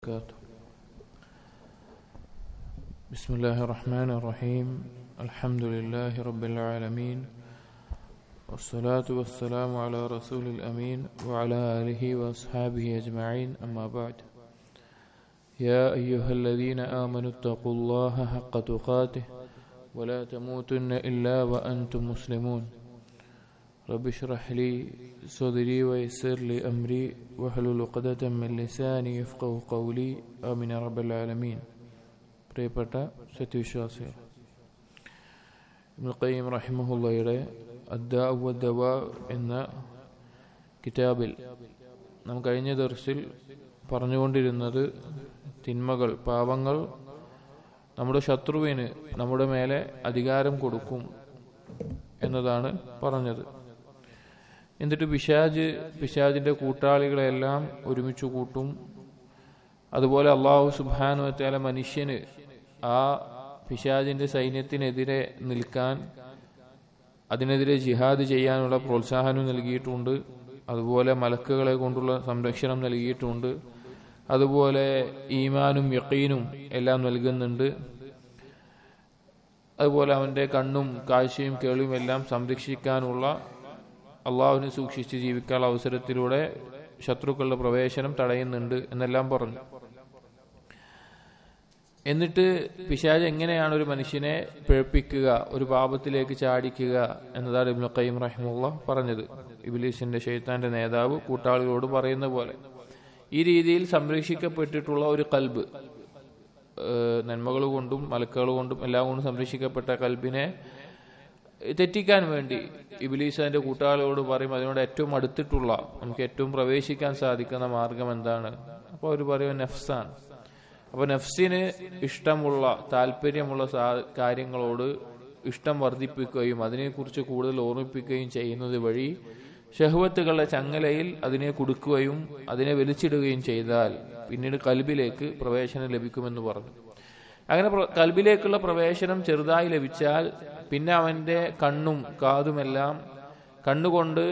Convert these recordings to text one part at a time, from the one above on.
وبركاته بسم الله الرحمن الرحيم الحمد لله رب العالمين والصلاة والسلام على رسول الأمين وعلى آله وأصحابه أجمعين أما بعد يا أيها الذين آمنوا اتقوا الله حق تقاته ولا تموتن إلا وأنتم مسلمون رب اشرح لي صدري ويسر لي أمري واحلل عقدة من لساني يفقه قولي آمين يا رب العالمين പ്രിയപ്പെട്ട സത്യവിശ്വാസികൾ ഇബ്നുൽ റഹിമഹുള്ളയുടെ അദ്ദവ എന്ന കിതാബിൽ നാം കഴിഞ്ഞ ദർസിൽ പറഞ്ഞുകൊണ്ടിരുന്നത് തിന്മകൾ പാപങ്ങൾ നമ്മുടെ ശത്രുവിന് നമ്മുടെ മേലെ അധികാരം കൊടുക്കും എന്നതാണ് പറഞ്ഞത് എന്നിട്ട് പിശാജ് പിശാജിന്റെ കൂട്ടാളികളെല്ലാം ഒരുമിച്ച് കൂട്ടും അതുപോലെ അള്ളാഹു സുബാനുവത്താല മനുഷ്യന് ആ പിശാജിന്റെ സൈന്യത്തിനെതിരെ നിൽക്കാൻ അതിനെതിരെ ജിഹാദ് ചെയ്യാനുള്ള പ്രോത്സാഹനം നൽകിയിട്ടുണ്ട് അതുപോലെ മലക്കുകളെ കൊണ്ടുള്ള സംരക്ഷണം നൽകിയിട്ടുണ്ട് അതുപോലെ ഈമാനും യക്കീനും എല്ലാം നൽകുന്നുണ്ട് അതുപോലെ അവന്റെ കണ്ണും കാഴ്ചയും കേൾവിയും എല്ലാം സംരക്ഷിക്കാനുള്ള അള്ളാഹുവിനെ സൂക്ഷിച്ച് ജീവിക്കാനുള്ള അവസരത്തിലൂടെ ശത്രുക്കളുടെ പ്രവേശനം തടയുന്നുണ്ട് എന്നെല്ലാം പറഞ്ഞു എന്നിട്ട് പിശാജ് എങ്ങനെയാണ് ഒരു മനുഷ്യനെ പിഴപ്പിക്കുക ഒരു പാപത്തിലേക്ക് ചാടിക്കുക എന്നതാണ് ഇബ്നു ഖയ്യിം റഹിമുള്ള പറഞ്ഞത് ഇബിലീസിന്റെ ഷെയ്ത്താന്റെ നേതാവ് കൂട്ടാളികളോട് പറയുന്ന പോലെ ഈ രീതിയിൽ സംരക്ഷിക്കപ്പെട്ടിട്ടുള്ള ഒരു കൽബ് നന്മകൾ കൊണ്ടും മലക്കുകൾ കൊണ്ടും എല്ലാം കൊണ്ടും സംരക്ഷിക്കപ്പെട്ട കൽബിനെ തെറ്റിക്കാൻ വേണ്ടി ഇബിലീസ് അതിന്റെ കൂട്ടാളികളോട് പറയും അതിനോട് ഏറ്റവും അടുത്തിട്ടുള്ള നമുക്ക് ഏറ്റവും പ്രവേശിക്കാൻ സാധിക്കുന്ന മാർഗം എന്താണ് അപ്പോൾ അവർ പറയും നഫ്സാണ് അപ്പൊ നഫ്സിന് ഇഷ്ടമുള്ള താല്പര്യമുള്ള കാര്യങ്ങളോട് ഇഷ്ടം വർദ്ധിപ്പിക്കുകയും അതിനെക്കുറിച്ച് കൂടുതൽ ഓർമ്മിപ്പിക്കുകയും ചെയ്യുന്നത് വഴി ഷഹ്വത്തുകളുടെ ചങ്ങലയിൽ അതിനെ കുടുക്കുകയും അതിനെ വലിച്ചിടുകയും ചെയ്താൽ പിന്നീട് കൽബിലേക്ക് പ്രവേശനം ലഭിക്കുമെന്ന് പറഞ്ഞു അങ്ങനെ കൽബിലേക്കുള്ള പ്രവേശനം ചെറുതായി ലഭിച്ചാൽ പിന്നെ അവന്റെ കണ്ണും കാതുമെല്ലാം കണ്ണുകൊണ്ട്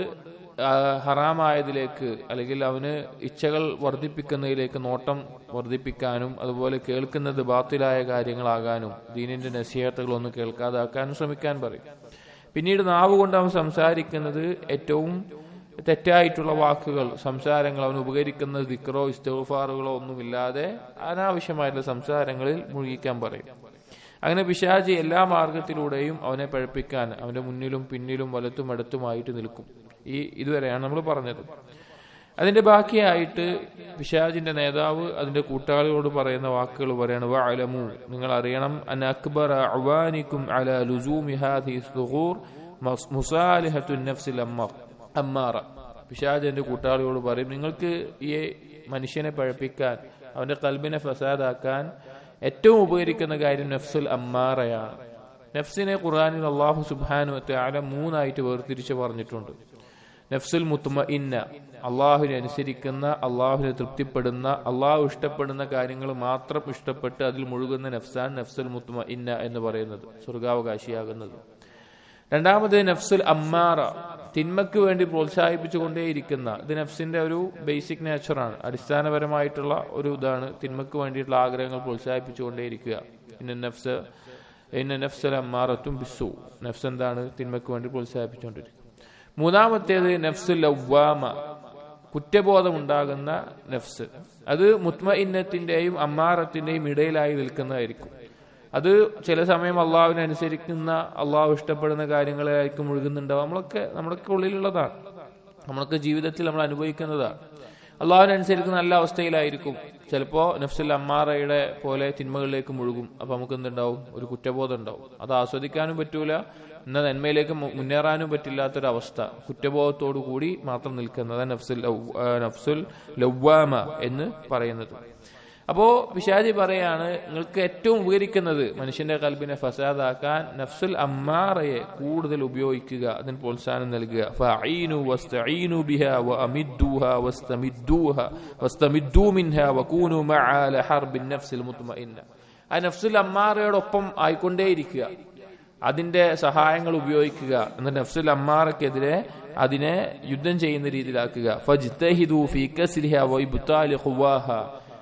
ഹറാമായതിലേക്ക് അല്ലെങ്കിൽ അവന് ഇച്ഛകൾ വർദ്ധിപ്പിക്കുന്നതിലേക്ക് നോട്ടം വർദ്ധിപ്പിക്കാനും അതുപോലെ കേൾക്കുന്നത് ബാത്തിലായ കാര്യങ്ങളാകാനും ദീനിന്റെ നസീഹത്തുകളൊന്നും കേൾക്കാതാക്കാനും ശ്രമിക്കാൻ പറയും പിന്നീട് നാവ് കൊണ്ട് അവൻ സംസാരിക്കുന്നത് ഏറ്റവും തെറ്റായിട്ടുള്ള വാക്കുകൾ സംസാരങ്ങൾ അവന് ഉപകരിക്കുന്ന ദിക്റോ ഇസ്തഫാറുകളോ ഒന്നുമില്ലാതെ അനാവശ്യമായിട്ടുള്ള സംസാരങ്ങളിൽ മുഴുകിക്കാൻ പറയും അങ്ങനെ പിശാജി എല്ലാ മാർഗത്തിലൂടെയും അവനെ പഴപ്പിക്കാൻ അവന്റെ മുന്നിലും പിന്നിലും വലത്തും അടുത്തുമായിട്ട് നിൽക്കും ഈ ഇതുവരെയാണ് നമ്മൾ പറഞ്ഞത് അതിന്റെ ബാക്കിയായിട്ട് പിശാജിന്റെ നേതാവ് അതിന്റെ കൂട്ടാളികളോട് പറയുന്ന വാക്കുകൾ പറയാണ് വഅലമു നിങ്ങൾ അറിയണം അൻ അക്ബർ അവാനിക്കും അല ലുസൂമി ഹാദി സുഗൂർ മുസാലിഹത്തു നഫ്സിൽ അമ്മാറ പിശാജിന്റെ കൂട്ടാളികളോട് പറയും നിങ്ങൾക്ക് ഈ മനുഷ്യനെ പഴപ്പിക്കാൻ അവന്റെ കൽബിനെ ഫസാദാക്കാൻ ഏറ്റവും ഉപകരിക്കുന്ന കാര്യം നഫ്സുൽ അമ്മാറയാണ് നഫ്സിനെ ഖുർആാനിൽ അള്ളാഹു സുബാനു ആല മൂന്നായിട്ട് വേർതിരിച്ച് പറഞ്ഞിട്ടുണ്ട് നഫ്സുൽ മുത്തുമ ഇന്ന അള്ളാഹുവിനെ അനുസരിക്കുന്ന അള്ളാഹുവിനെ തൃപ്തിപ്പെടുന്ന അള്ളാഹു ഇഷ്ടപ്പെടുന്ന കാര്യങ്ങൾ മാത്രം ഇഷ്ടപ്പെട്ട് അതിൽ മുഴുകുന്ന നഫ്സാൻ നഫ്സുൽ മുത്തുമ ഇന്ന എന്ന് പറയുന്നത് സ്വർഗാവകാശിയാകുന്നത് രണ്ടാമത് നഫ്സുൽ അമ്മാറ തിന്മയ്ക്ക് വേണ്ടി പ്രോത്സാഹിപ്പിച്ചുകൊണ്ടേയിരിക്കുന്ന ഇത് നഫ്സിന്റെ ഒരു ബേസിക് നേച്ചറാണ് അടിസ്ഥാനപരമായിട്ടുള്ള ഒരു ഇതാണ് തിന്മയ്ക്ക് വേണ്ടിയിട്ടുള്ള ആഗ്രഹങ്ങൾ പ്രോത്സാഹിപ്പിച്ചുകൊണ്ടേയിരിക്കുക ഇന്ന നഫ്സ് ഇന്ന നഫ്സൽ അമ്മാറത്തും ബിസു നഫ്സ് എന്താണ് തിന്മയ്ക്ക് വേണ്ടി പ്രോത്സാഹിപ്പിച്ചുകൊണ്ടിരിക്കുക മൂന്നാമത്തേത് നഫ്സുൽ ലവ്വാമ കുറ്റബോധം ഉണ്ടാകുന്ന നഫ്സ് അത് മുത്മ ഇന്നത്തിന്റെയും അമ്മാറത്തിന്റെയും ഇടയിലായി നിൽക്കുന്നതായിരിക്കും അത് ചില സമയം അള്ളാഹുവിനെ അനുസരിക്കുന്ന അള്ളാഹു ഇഷ്ടപ്പെടുന്ന കാര്യങ്ങളായിരിക്കും മുഴുകുന്നുണ്ടാവും നമ്മളൊക്കെ നമ്മളൊക്കെ ഉള്ളിലുള്ളതാണ് നമ്മളൊക്കെ ജീവിതത്തിൽ നമ്മൾ അനുഭവിക്കുന്നതാണ് അള്ളാഹുവിനെ അനുസരിക്കുന്ന നല്ല അവസ്ഥയിലായിരിക്കും ചിലപ്പോ നഫ്സുൽ അമ്മാറയുടെ പോലെ തിന്മകളിലേക്ക് മുഴുകും അപ്പൊ നമുക്ക് എന്തുണ്ടാവും ഒരു കുറ്റബോധം ഉണ്ടാവും അത് ആസ്വദിക്കാനും പറ്റൂല എന്ന നന്മയിലേക്ക് മുന്നേറാനും പറ്റില്ലാത്തൊരവസ്ഥ കുറ്റബോധത്തോടു കൂടി മാത്രം നിൽക്കുന്നത് നഫ്സുൽ നഫ്സുൽ ലവ്വാമ എന്ന് പറയുന്നത് അപ്പോ പിശാജി പറയാണ് നിങ്ങൾക്ക് ഏറ്റവും ഉപകരിക്കുന്നത് മനുഷ്യന്റെ കൽബിനെ ഫസാദാക്കാൻ നഫ്സുൽ അമ്മാറയെ കൂടുതൽ ഉപയോഗിക്കുക അതിന് പ്രോത്സാഹനം നൽകുക ഫഈനു വസ്തഈനു ബിഹ വഅമിദ്ദൂഹ വസ്തമിദ്ദൂഹ വസ്തമിദ്ദൂ മിൻഹ വകൂനു മഅ ഹർബിൻ നഫ്സിൽ മുത്മഇന്ന ആ നഫ്സുൽ അമ്മാറയോടൊപ്പം ആയിക്കൊണ്ടേയിരിക്കുക അതിന്റെ സഹായങ്ങൾ ഉപയോഗിക്കുക എന്നിട്ട് നഫ്സുൽ അമ്മാറക്കെതിരെ അതിനെ യുദ്ധം ചെയ്യുന്ന രീതിയിലാക്കുക ഫജ്തഹിദു ഫീ കസ്രിഹ വൈബ്താലി ഖുവാഹ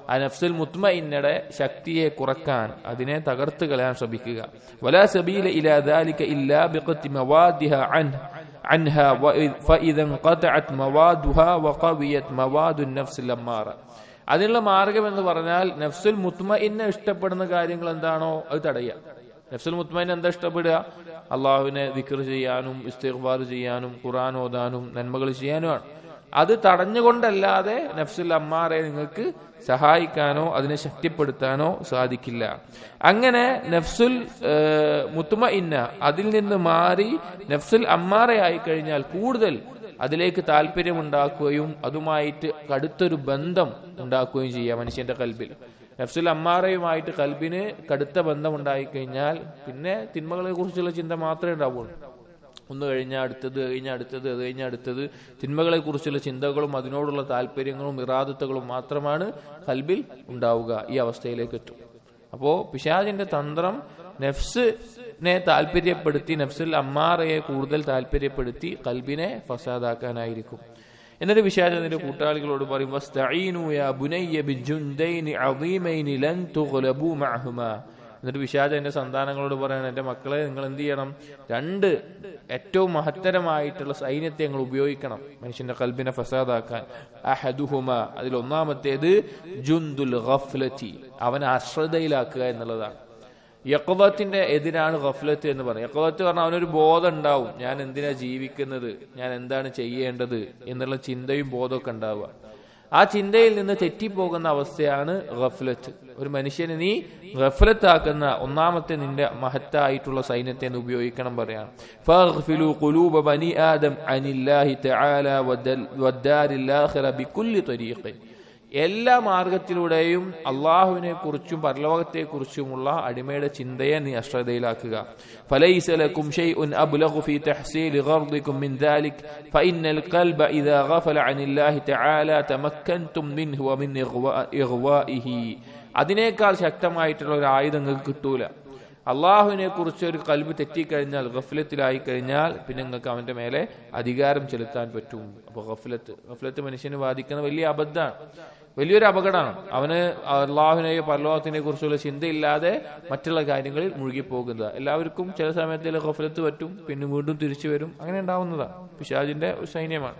ആ നഫ്സുൽ മുത്മഇന്നയുടെ ശക്തിയെ കുറക്കാൻ അതിനെ തകർത്ത് കളയാൻ ശ്രമിക്കുക വലാ സബീല ഇലാ ദാലിക ഇല്ലാ ബിഖത്തി മവാദിഹ അൻ عنها فإذا انقطعت موادها وقويت مواد النفس الأمارة അതിനുള്ള മാർഗം എന്ന് പറഞ്ഞാൽ നഫ്സുൽ മുത്മഇന്നെ ഇഷ്ടപ്പെടുന്ന കാര്യങ്ങൾ എന്താണോ അത് തടയുക നഫ്സുൽ മുത്മയിൻ എന്താ ഇഷ്ടപ്പെടുക അള്ളാഹുവിനെ ദിക്ർ ചെയ്യാനും ഇസ്തിഗ്ഫാർ ചെയ്യാനും ഖുർആൻ ഓതാനും നന്മകൾ ചെയ്യാനുമാണ് അത് തടഞ്ഞുകൊണ്ടല്ലാതെ നഫ്സുൽ അമ്മാറെ നിങ്ങൾക്ക് സഹായിക്കാനോ അതിനെ ശക്തിപ്പെടുത്താനോ സാധിക്കില്ല അങ്ങനെ നഫ്സുൽ മുത്തുമ ഇന്ന അതിൽ നിന്ന് മാറി നഫ്സുൽ അമ്മാറയായി കഴിഞ്ഞാൽ കൂടുതൽ അതിലേക്ക് താല്പര്യമുണ്ടാക്കുകയും അതുമായിട്ട് കടുത്തൊരു ബന്ധം ഉണ്ടാക്കുകയും ചെയ്യാം മനുഷ്യന്റെ കൽബിൽ നഫ്സുൽ അമ്മാറയുമായിട്ട് കൽബിന് കടുത്ത ബന്ധം ഉണ്ടായിക്കഴിഞ്ഞാൽ പിന്നെ തിന്മകളെ കുറിച്ചുള്ള ചിന്ത മാത്രമേ ഉണ്ടാവുള്ളൂ ഒന്ന് കഴിഞ്ഞാൽ അടുത്തത് കഴിഞ്ഞാൽ അടുത്തത് അത് കഴിഞ്ഞാൽ അടുത്തത് തിന്മകളെ കുറിച്ചുള്ള ചിന്തകളും അതിനോടുള്ള താല്പര്യങ്ങളും ഇറാദത്തുകളും മാത്രമാണ് കൽബിൽ ഉണ്ടാവുക ഈ അവസ്ഥയിലേക്ക് എത്തും അപ്പോ പിശാജിന്റെ തന്ത്രം നഫ്സിനെ താല്പര്യപ്പെടുത്തി നഫ്സുൽ അമ്മാറയെ കൂടുതൽ താല്പര്യപ്പെടുത്തി കൽബിനെ ഫസാദാക്കാനായിരിക്കും എന്നിട്ട് വിശാചത്തിന്റെ കൂട്ടാളികളോട് പറയും വസ്തഈനു യാ ബുനയ്യ ബിജുൻദൈനി അദീമൈനി ലൻ തുഗ്ലബു മഅഹുമാ എന്നിട്ട് വിശാച എന്റെ സന്താനങ്ങളോട് പറയണം എന്റെ മക്കളെ നിങ്ങൾ എന്ത് ചെയ്യണം രണ്ട് ഏറ്റവും മഹത്തരമായിട്ടുള്ള സൈന്യത്തെ നിങ്ങൾ ഉപയോഗിക്കണം മനുഷ്യന്റെ കൽബിനെ ഫസാദാക്കാൻ അഹദുഹുമ അതിൽ ഒന്നാമത്തേത് ജുന്ദുൽ ഗഫ്ലത്തി അവനെ അശ്രദ്ധയിലാക്കുക എന്നുള്ളതാണ് യക്കവത്തിന്റെ എതിരാണ് ഗഫ്ലത്ത് എന്ന് പറയുന്നത് യക്കവത്ത് പറഞ്ഞാൽ അവനൊരു ബോധം ഉണ്ടാവും ഞാൻ എന്തിനാ ജീവിക്കുന്നത് ഞാൻ എന്താണ് ചെയ്യേണ്ടത് എന്നുള്ള ചിന്തയും ബോധമൊക്കെ ഉണ്ടാവുക ആ ചിന്തയിൽ നിന്ന് തെറ്റിപ്പോകുന്ന അവസ്ഥയാണ് ഗഫ്ലത്ത് ഒരു മനുഷ്യന് നീ ഗഫലത്താക്കുന്ന ഒന്നാമത്തെ നിന്റെ മഹത്തായിട്ടുള്ള സൈന്യത്തെ നീ ഉപയോഗിക്കണം പറയാണ് ഫഗ്ഫിലു ഖുലൂബ ബനി ആദം അനില്ലാഹി തആല വദ്ദാരിൽ ആഖിറ ബികുല്ലി ത്വരീഖിൻ എല്ലാ മാർഗത്തിലൂടെയും അള്ളാഹുവിനെ കുറിച്ചും പരലോകത്തെ കുറിച്ചുമുള്ള അടിമയുടെ ചിന്തയെ നീ അശ്രദ്ധയിലാക്കുക فليس لكم شيء أبلغ في تحصيل غرضكم من ذلك فإن القلب إذا غفل عن الله تعالى تمكنتم منه ومن إغوائه അതിനേക്കാൾ ശക്തമായിട്ടുള്ള ഒരു ആയുധം നിങ്ങൾക്ക് കിട്ടൂല അള്ളാഹുവിനെ കുറിച്ച് ഒരു കൽബ് തെറ്റിക്കഴിഞ്ഞാൽ ഗഫലത്തിലായി കഴിഞ്ഞാൽ പിന്നെ നിങ്ങൾക്ക് അവന്റെ മേലെ അധികാരം ചെലുത്താൻ പറ്റും അപ്പൊ ഗഫലത്ത് ഗഫലത്ത് മനുഷ്യന് ബാധിക്കുന്ന വലിയ അബദ്ധമാണ് വലിയൊരു അപകടമാണ് അവന് അള്ളാഹുവിനെയോ പരലോകത്തിനെ കുറിച്ചുള്ള ചിന്തയില്ലാതെ മറ്റുള്ള കാര്യങ്ങളിൽ മുഴുകിപ്പോകുന്നത് എല്ലാവർക്കും ചില സമയത്തിൽ ഗഫലത്ത് പറ്റും പിന്നെ വീണ്ടും തിരിച്ചു വരും അങ്ങനെ ഉണ്ടാവുന്നതാണ് പിശാജിന്റെ ഒരു സൈന്യമാണ്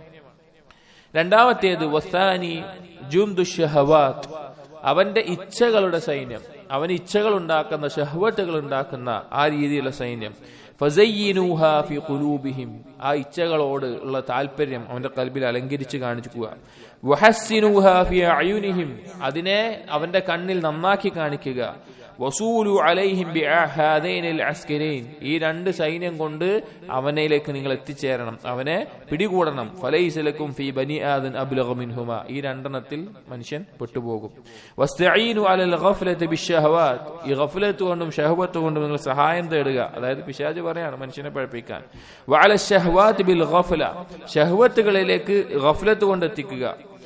രണ്ടാമത്തേത് വസ്താനി ജുന്ദുഷഹവാത്ത് അവന്റെ ഇച്ഛകളുടെ സൈന്യം അവൻ ഇച്ഛകൾ ഉണ്ടാക്കുന്ന ഷഹ്വത്തുകൾ ഉണ്ടാക്കുന്ന ആ രീതിയിലുള്ള സൈന്യം ഫസയ്യിനൂഹ ഫി ഖുലൂബിഹിം ആ ഇച്ഛകളോട് ഉള്ള താല്പര്യം അവന്റെ കൽബിൽ അലങ്കരിച്ച് കാണിക്കുക വഹസ്സിനൂഹ ഫി അയുനിഹിം അതിനെ അവന്റെ കണ്ണിൽ നന്നാക്കി കാണിക്കുക വസൂലു അലൈഹിം ബിഅഹാദൈനിൽ അസ്കരൈൻ ഈ രണ്ട് സൈന്യം കൊണ്ട് അവനിലേക്ക് നിങ്ങൾ എത്തിച്ചേരണം അവനെ പിടികൂടണം ഫലൈസലക്കും ഫി ബനി ആദൻ അബ്ലഗ മിൻഹുമ ഈ രണ്ടെണ്ണത്തിൽ മനുഷ്യൻ പെട്ടുപോകും വസ്തഈനു അലൽ ഗഫലത്തി ബിശ്ശഹവാത്ത് ഈ ഗഫലത്ത് കൊണ്ടും ഷഹവത്ത് കൊണ്ടും നിങ്ങൾ സഹായം തേടുക അതായത് പിശാജ് പറയാണ് മനുഷ്യനെ പഴപ്പിക്കാൻ വഅല ഷഹവാത്ത് ബിൽ ഗഫല ഷഹവത്തുകളിലേക്ക് ഗഫലത്ത് കൊണ്ട് എത്തിക്കുക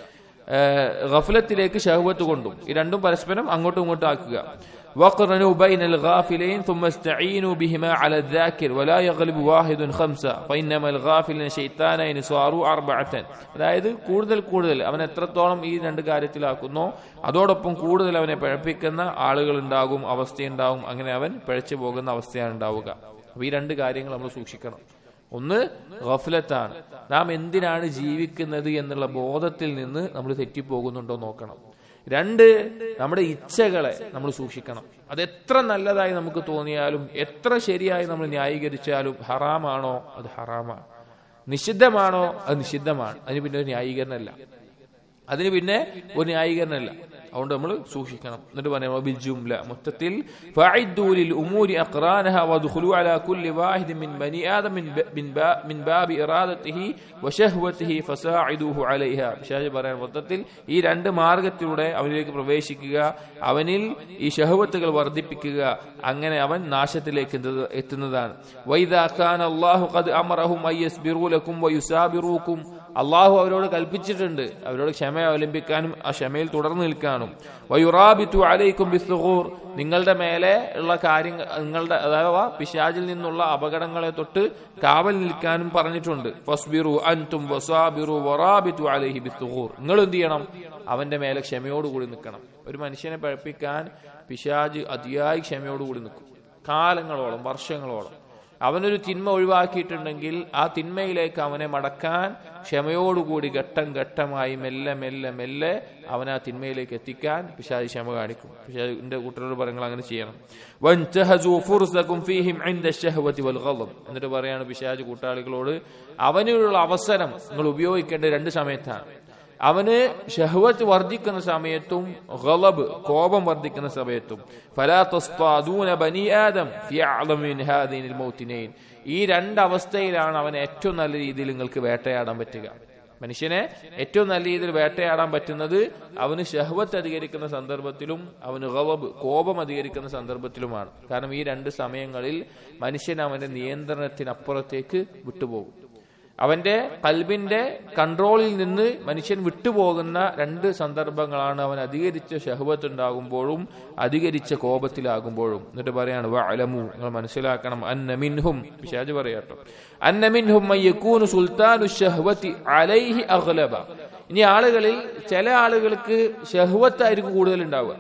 ഗഫലത്തിലേക്ക് ഷഹവത്ത് കൊണ്ടും ഈ രണ്ടും പരസ്പരം അങ്ങോട്ടും ഇങ്ങോട്ടും ആക്കുക وقرنوا بين الغافلين ثم استعينوا بهما على الذاكر ولا يغلب واحد خمسة فإنما الغافلين شيطانين صاروا أربعة അതായത് കൂടുതൽ കൂടുതൽ അവൻ എത്രത്തോളം ഈ രണ്ട് കാര്യത്തിലാക്കുന്നോ അതോടൊപ്പം കൂടുതൽ അവനെ പഴപ്പിക്കുന്ന ആളുകൾ ഉണ്ടാകും അവസ്ഥയുണ്ടാകും അങ്ങനെ അവൻ പഴച്ചു പോകുന്ന അവസ്ഥയാണ് ഉണ്ടാവുക അപ്പൊ ഈ രണ്ട് കാര്യങ്ങൾ നമ്മൾ സൂക്ഷിക്കണം ഒന്ന് ഗഫലത്താണ് നാം എന്തിനാണ് ജീവിക്കുന്നത് എന്നുള്ള ബോധത്തിൽ നിന്ന് നമ്മൾ തെറ്റിപ്പോകുന്നുണ്ടോ നോക്കണം രണ്ട് നമ്മുടെ ഇച്ഛകളെ നമ്മൾ സൂക്ഷിക്കണം അത് എത്ര നല്ലതായി നമുക്ക് തോന്നിയാലും എത്ര ശരിയായി നമ്മൾ ന്യായീകരിച്ചാലും ഹറാമാണോ അത് ഹറാമാണ് നിഷിദ്ധമാണോ അത് നിഷിദ്ധമാണ് അതിന് പിന്നെ ഒരു ന്യായീകരണമല്ല അതിന് പിന്നെ ഒരു ന്യായീകരണമല്ല അതുകൊണ്ട് നമ്മൾ സൂക്ഷിക്കണം എന്നിട്ട് പറയാം ബിൽജുംല മൊത്തത്തിൽ ഫഅദ്ദൂലിൽ ഉമൂരി അഖ്റാനഹ വദ്ഖുലു അലാ കുല്ലി വാഹിദ് മിൻ ബനി ആദം മിൻ മിൻ മിൻ ബാബി ഇറാദത്തിഹി വശഹ്വത്തിഹി ഫസാഇദൂഹു അലൈഹ ഷാജി പറയാൻ മൊത്തത്തിൽ ഈ രണ്ട് മാർഗത്തിലൂടെ അവനിലേക്ക് പ്രവേശിക്കുക അവനിൽ ഈ ഷഹവത്തുകൾ വർദ്ധിപ്പിക്കുക അങ്ങനെ അവൻ നാശത്തിലേക്ക് എത്തുന്നതാണ് വൈദാ ഖാന അല്ലാഹു ഖദ് അമറഹും അയ്യസ്ബിറൂ ലക്കും വയുസാബിറൂക്കും അള്ളാഹു അവരോട് കൽപ്പിച്ചിട്ടുണ്ട് അവരോട് ക്ഷമ അവലംബിക്കാനും ആ ക്ഷമയിൽ തുടർന്ന് നിൽക്കാനും വയുറാബിത്തു അലൈക്കും ബിസ്സുഹൂർ നിങ്ങളുടെ മേലെ ഉള്ള കാര്യങ്ങൾ നിങ്ങളുടെ അഥവാ പിശാജിൽ നിന്നുള്ള അപകടങ്ങളെ തൊട്ട് കാവൽ നിൽക്കാനും പറഞ്ഞിട്ടുണ്ട് ഫസ്ബിറു അൻതും വസാബിറു വറാബിത്തു അലൈഹി ബിസ്സുഹൂർ നിങ്ങൾ എന്ത് ചെയ്യണം അവന്റെ മേലെ ക്ഷമയോടുകൂടി നിൽക്കണം ഒരു മനുഷ്യനെ പഴപ്പിക്കാൻ പിശാജ് അതിയായി ക്ഷമയോടുകൂടി നിൽക്കും കാലങ്ങളോളം വർഷങ്ങളോളം അവനൊരു തിന്മ ഒഴിവാക്കിയിട്ടുണ്ടെങ്കിൽ ആ തിന്മയിലേക്ക് അവനെ മടക്കാൻ ക്ഷമയോടുകൂടി ഘട്ടം ഘട്ടമായി മെല്ലെ മെല്ലെ മെല്ലെ അവൻ ആ തിന്മയിലേക്ക് എത്തിക്കാൻ പിശാജ് ക്ഷമ കാണിക്കും പിശാജിന്റെ കൂട്ടരോട് പറയുന്നത് അങ്ങനെ ചെയ്യണം വൻതഹസു ഫുർസകും ഫീഹിം ഇൻദ ശഹ്വതി വൽ ഗളബ് എന്നിട്ട് പറയാണ് പിശാജ് കൂട്ടാളികളോട് അവനുള്ള അവസരം നിങ്ങൾ ഉപയോഗിക്കേണ്ട രണ്ട് സമയത്താണ് അവന് ഷഹ്വത്ത് വർദ്ധിക്കുന്ന സമയത്തും ഗളബ് കോപം വർദ്ധിക്കുന്ന സമയത്തും ഫലാ തസ്താദൂന ബനി ആദം ഫി അഅ്ളമ മിൻ ഹാദിനിൽ മൗത്തിനൈൻ ഈ രണ്ട് അവസ്ഥയിലാണ് അവൻ ഏറ്റവും നല്ല രീതിയിൽ നിങ്ങൾക്ക് വേട്ടയാടാൻ പറ്റുക മനുഷ്യനെ ഏറ്റവും നല്ല രീതിയിൽ വേട്ടയാടാൻ പറ്റുന്നത് അവന് ഷഹ്വത്ത് അധികരിക്കുന്ന സന്ദർഭത്തിലും അവന് ഗളബ് കോപം അധികരിക്കുന്ന സന്ദർഭത്തിലുമാണ് കാരണം ഈ രണ്ട് സമയങ്ങളിൽ മനുഷ്യൻ അവന്റെ നിയന്ത്രണത്തിനപ്പുറത്തേക്ക് വിട്ടുപോകും അവന്റെ കൽബിന്റെ കൺട്രോളിൽ നിന്ന് മനുഷ്യൻ വിട്ടുപോകുന്ന രണ്ട് സന്ദർഭങ്ങളാണ് അവൻ അധികരിച്ച ഷഹബത്ത് ഉണ്ടാകുമ്പോഴും അധികരിച്ച കോപത്തിലാകുമ്പോഴും എന്നിട്ട് പറയാണ് വഅലമു നിങ്ങൾ മനസ്സിലാക്കണം അന്നമിൻഹും പിശാജ് പറയാട്ടോ അന്നമിൻഹും മയ്യക്കൂനു സുൽത്താനു ഷഹ്വത്തി അലൈഹി അഗ്ലബ ഇനി ആളുകളിൽ ചില ആളുകൾക്ക് ഷഹ്വത്തായിരിക്കും കൂടുതൽ ഉണ്ടാവുക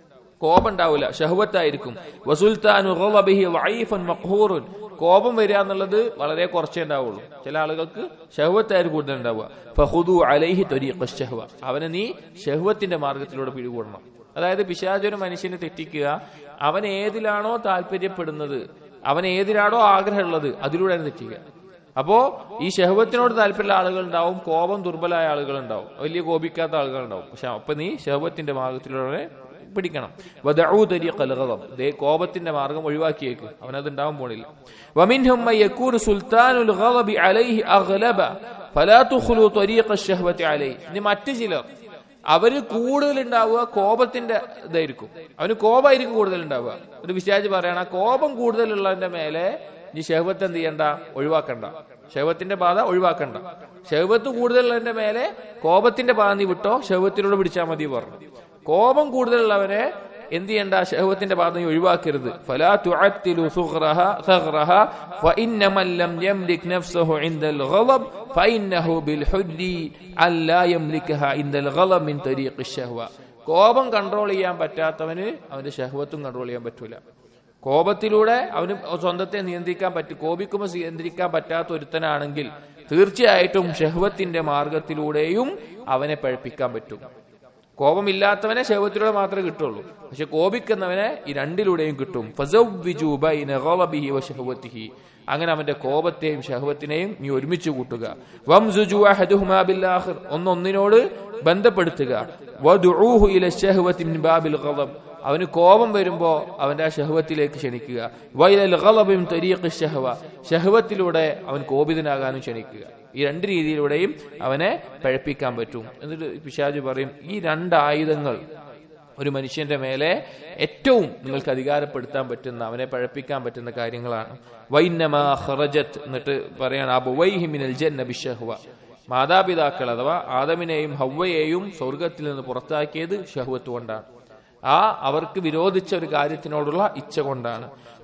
കോപം ഉണ്ടാവില്ല ഷഹ്വത്തായിരിക്കും വസുൽത്താനു ഗളബിഹി വഈഫൻ മഖ്ഹൂറുൻ കോപം വരിക എന്നുള്ളത് വളരെ കുറച്ചേ ഉണ്ടാവുള്ളൂ ചില ആളുകൾക്ക് ഷഹ്വത്തായിരിക്കും കൂടുതൽ ഉണ്ടാവുക ഫഹുദു അലൈഹി ത്വരീഖ ഷഹ്വ അവനെ നീ ഷഹ്വത്തിന്റെ മാർഗത്തിലൂടെ പിടികൂടണം അതായത് പിശാച് ഒരു മനുഷ്യനെ തെറ്റിക്കുക അവൻ ഏതിലാണോ താല്പര്യപ്പെടുന്നത് അവൻ ഏതിലാണോ ആഗ്രഹമുള്ളത് അതിലൂടെയാണ് തെറ്റിക്കുക അപ്പോ ഈ ഷഹബത്തിനോട് താല്പര്യമുള്ള ആളുകൾ ഉണ്ടാവും കോപം ദുർബലമായ ആളുകൾ ഉണ്ടാവും വലിയ കോപിക്കാത്ത ആളുകൾ ഉണ്ടാവും പക്ഷെ അപ്പൊ നീ ഷഹബത്തിന്റെ മാർഗത്തിലൂടെ പിടിക്കണം വദഊ തരീഖൽ ഗളബ് ദേ കോപത്തിന്റെ മാർഗം ഒഴിവാക്കിയേക്ക് അവനത് ഉണ്ടാവാൻ പോണില്ല വമിൻഹും മൻ യകൂനു സുൽത്താനുൽ ഗളബി അലൈഹി അഗ്ലബ ഫലാ തുഖ്ലു തരീഖ അഷ്ഹവതി അലൈഹി ഇനി മറ്റു ചിലർ അവര് കൂടുതൽ ഉണ്ടാവുക കോപത്തിന്റെ ഇതായിരിക്കും അവന് കോപമായിരിക്കും കൂടുതൽ ഉണ്ടാവുക ഒരു വിശാജ് പറയണ കോപം കൂടുതലുള്ളതിന്റെ മേലെ നീ ഷഹബത്ത് എന്ത് ചെയ്യണ്ട ഒഴിവാക്കണ്ട ഷഹബത്തിന്റെ ബാധ ഒഴിവാക്കണ്ട ഷഹബത്ത് കൂടുതലുള്ളതിന്റെ മേലെ കോപത്തിന്റെ ബാധ നീ വിട്ടോ ഷഹബത്തിലൂടെ പിടിച്ചാൽ മതി പറഞ്ഞു കോപം കൂടുതലുള്ളവനെ എന്ത് ചെയ്യണ്ട ഷഹവത്തിന്റെ ഭാഗം ഒഴിവാക്കരുത് ഫലാ തുഅത്തിലു സുഗ്റഹ സഗ്റഹ ഫഇന്നമൻ ലം യംലിക് നഫ്സഹു ഇൻദൽ ഗളബ് ഫഇന്നഹു ബിൽ ഹുദ്ദി അല്ലാ യംലികഹ ഇൻദൽ ഗളബ് മിൻ തരീഖി ഷഹവ കോപം കൺട്രോൾ ചെയ്യാൻ പറ്റാത്തവന് അവന്റെ ഷഹവത്തും കൺട്രോൾ ചെയ്യാൻ പറ്റൂല കോപത്തിലൂടെ അവന് സ്വന്തത്തെ നിയന്ത്രിക്കാൻ പറ്റും കോപിക്കുമ്പോൾ നിയന്ത്രിക്കാൻ പറ്റാത്ത ഒരുത്തനാണെങ്കിൽ തീർച്ചയായിട്ടും ഷഹവത്തിന്റെ മാർഗത്തിലൂടെയും അവനെ പഴപ്പിക്കാൻ പറ്റും കോപമില്ലാത്തവനെ ശവത്തിലൂടെ മാത്രമേ കിട്ടുള്ളൂ പക്ഷെ കോപിക്കുന്നവനെ ഈ രണ്ടിലൂടെയും കിട്ടും ഫസവ്വിജു ബൈന ഗളബിഹി വശഹവത്തിഹി അങ്ങനെ അവന്റെ കോപത്തെയും ഷഹവത്തിനെയും നീ ഒരുമിച്ച് കൂട്ടുക വംസുജു അഹദുഹുമാ ബിൽ ആഖിർ ഒന്നൊന്നിനോട് ബന്ധപ്പെടുത്തുക വദുഊഹു ഇല ശഹവതി മിൻ ബാബിൽ ഗളബ് അവന് കോപം വരുമ്പോ അവന്റെ ആ ഷഹവത്തിലേക്ക് ക്ഷണിക്കുക വൈലൽ ഗളബിൻ തരീഖ് ഷഹവ ഷഹവത്തിലൂടെ അവൻ കോപിതനാകാനും ക്ഷണിക്കുക ഈ രണ്ട് രീതിയിലൂടെയും അവനെ പഴപ്പിക്കാൻ പറ്റും എന്നിട്ട് പിശാജ് പറയും ഈ രണ്ട് ആയുധങ്ങൾ ഒരു മനുഷ്യന്റെ മേലെ ഏറ്റവും നിങ്ങൾക്ക് അധികാരപ്പെടുത്താൻ പറ്റുന്ന അവനെ പഴപ്പിക്കാൻ പറ്റുന്ന കാര്യങ്ങളാണ് വൈന്നമാ ഖറജത്ത് എന്നിട്ട് പറയാണ് അബുവൈഹിമിനൽ ജന്ന ബിഷഹ്വ മാതാപിതാക്കൾ അഥവാ ആദമിനെയും ഹവ്വയെയും സ്വർഗത്തിൽ നിന്ന് പുറത്താക്കിയത് ഷഹ്വത്ത് കൊണ്ടാണ് ആ അവർക്ക് വിരോധിച്ച ഒരു കാര്യത്തിനോടുള്ള ഇച്ഛ കൊണ്ടാണ്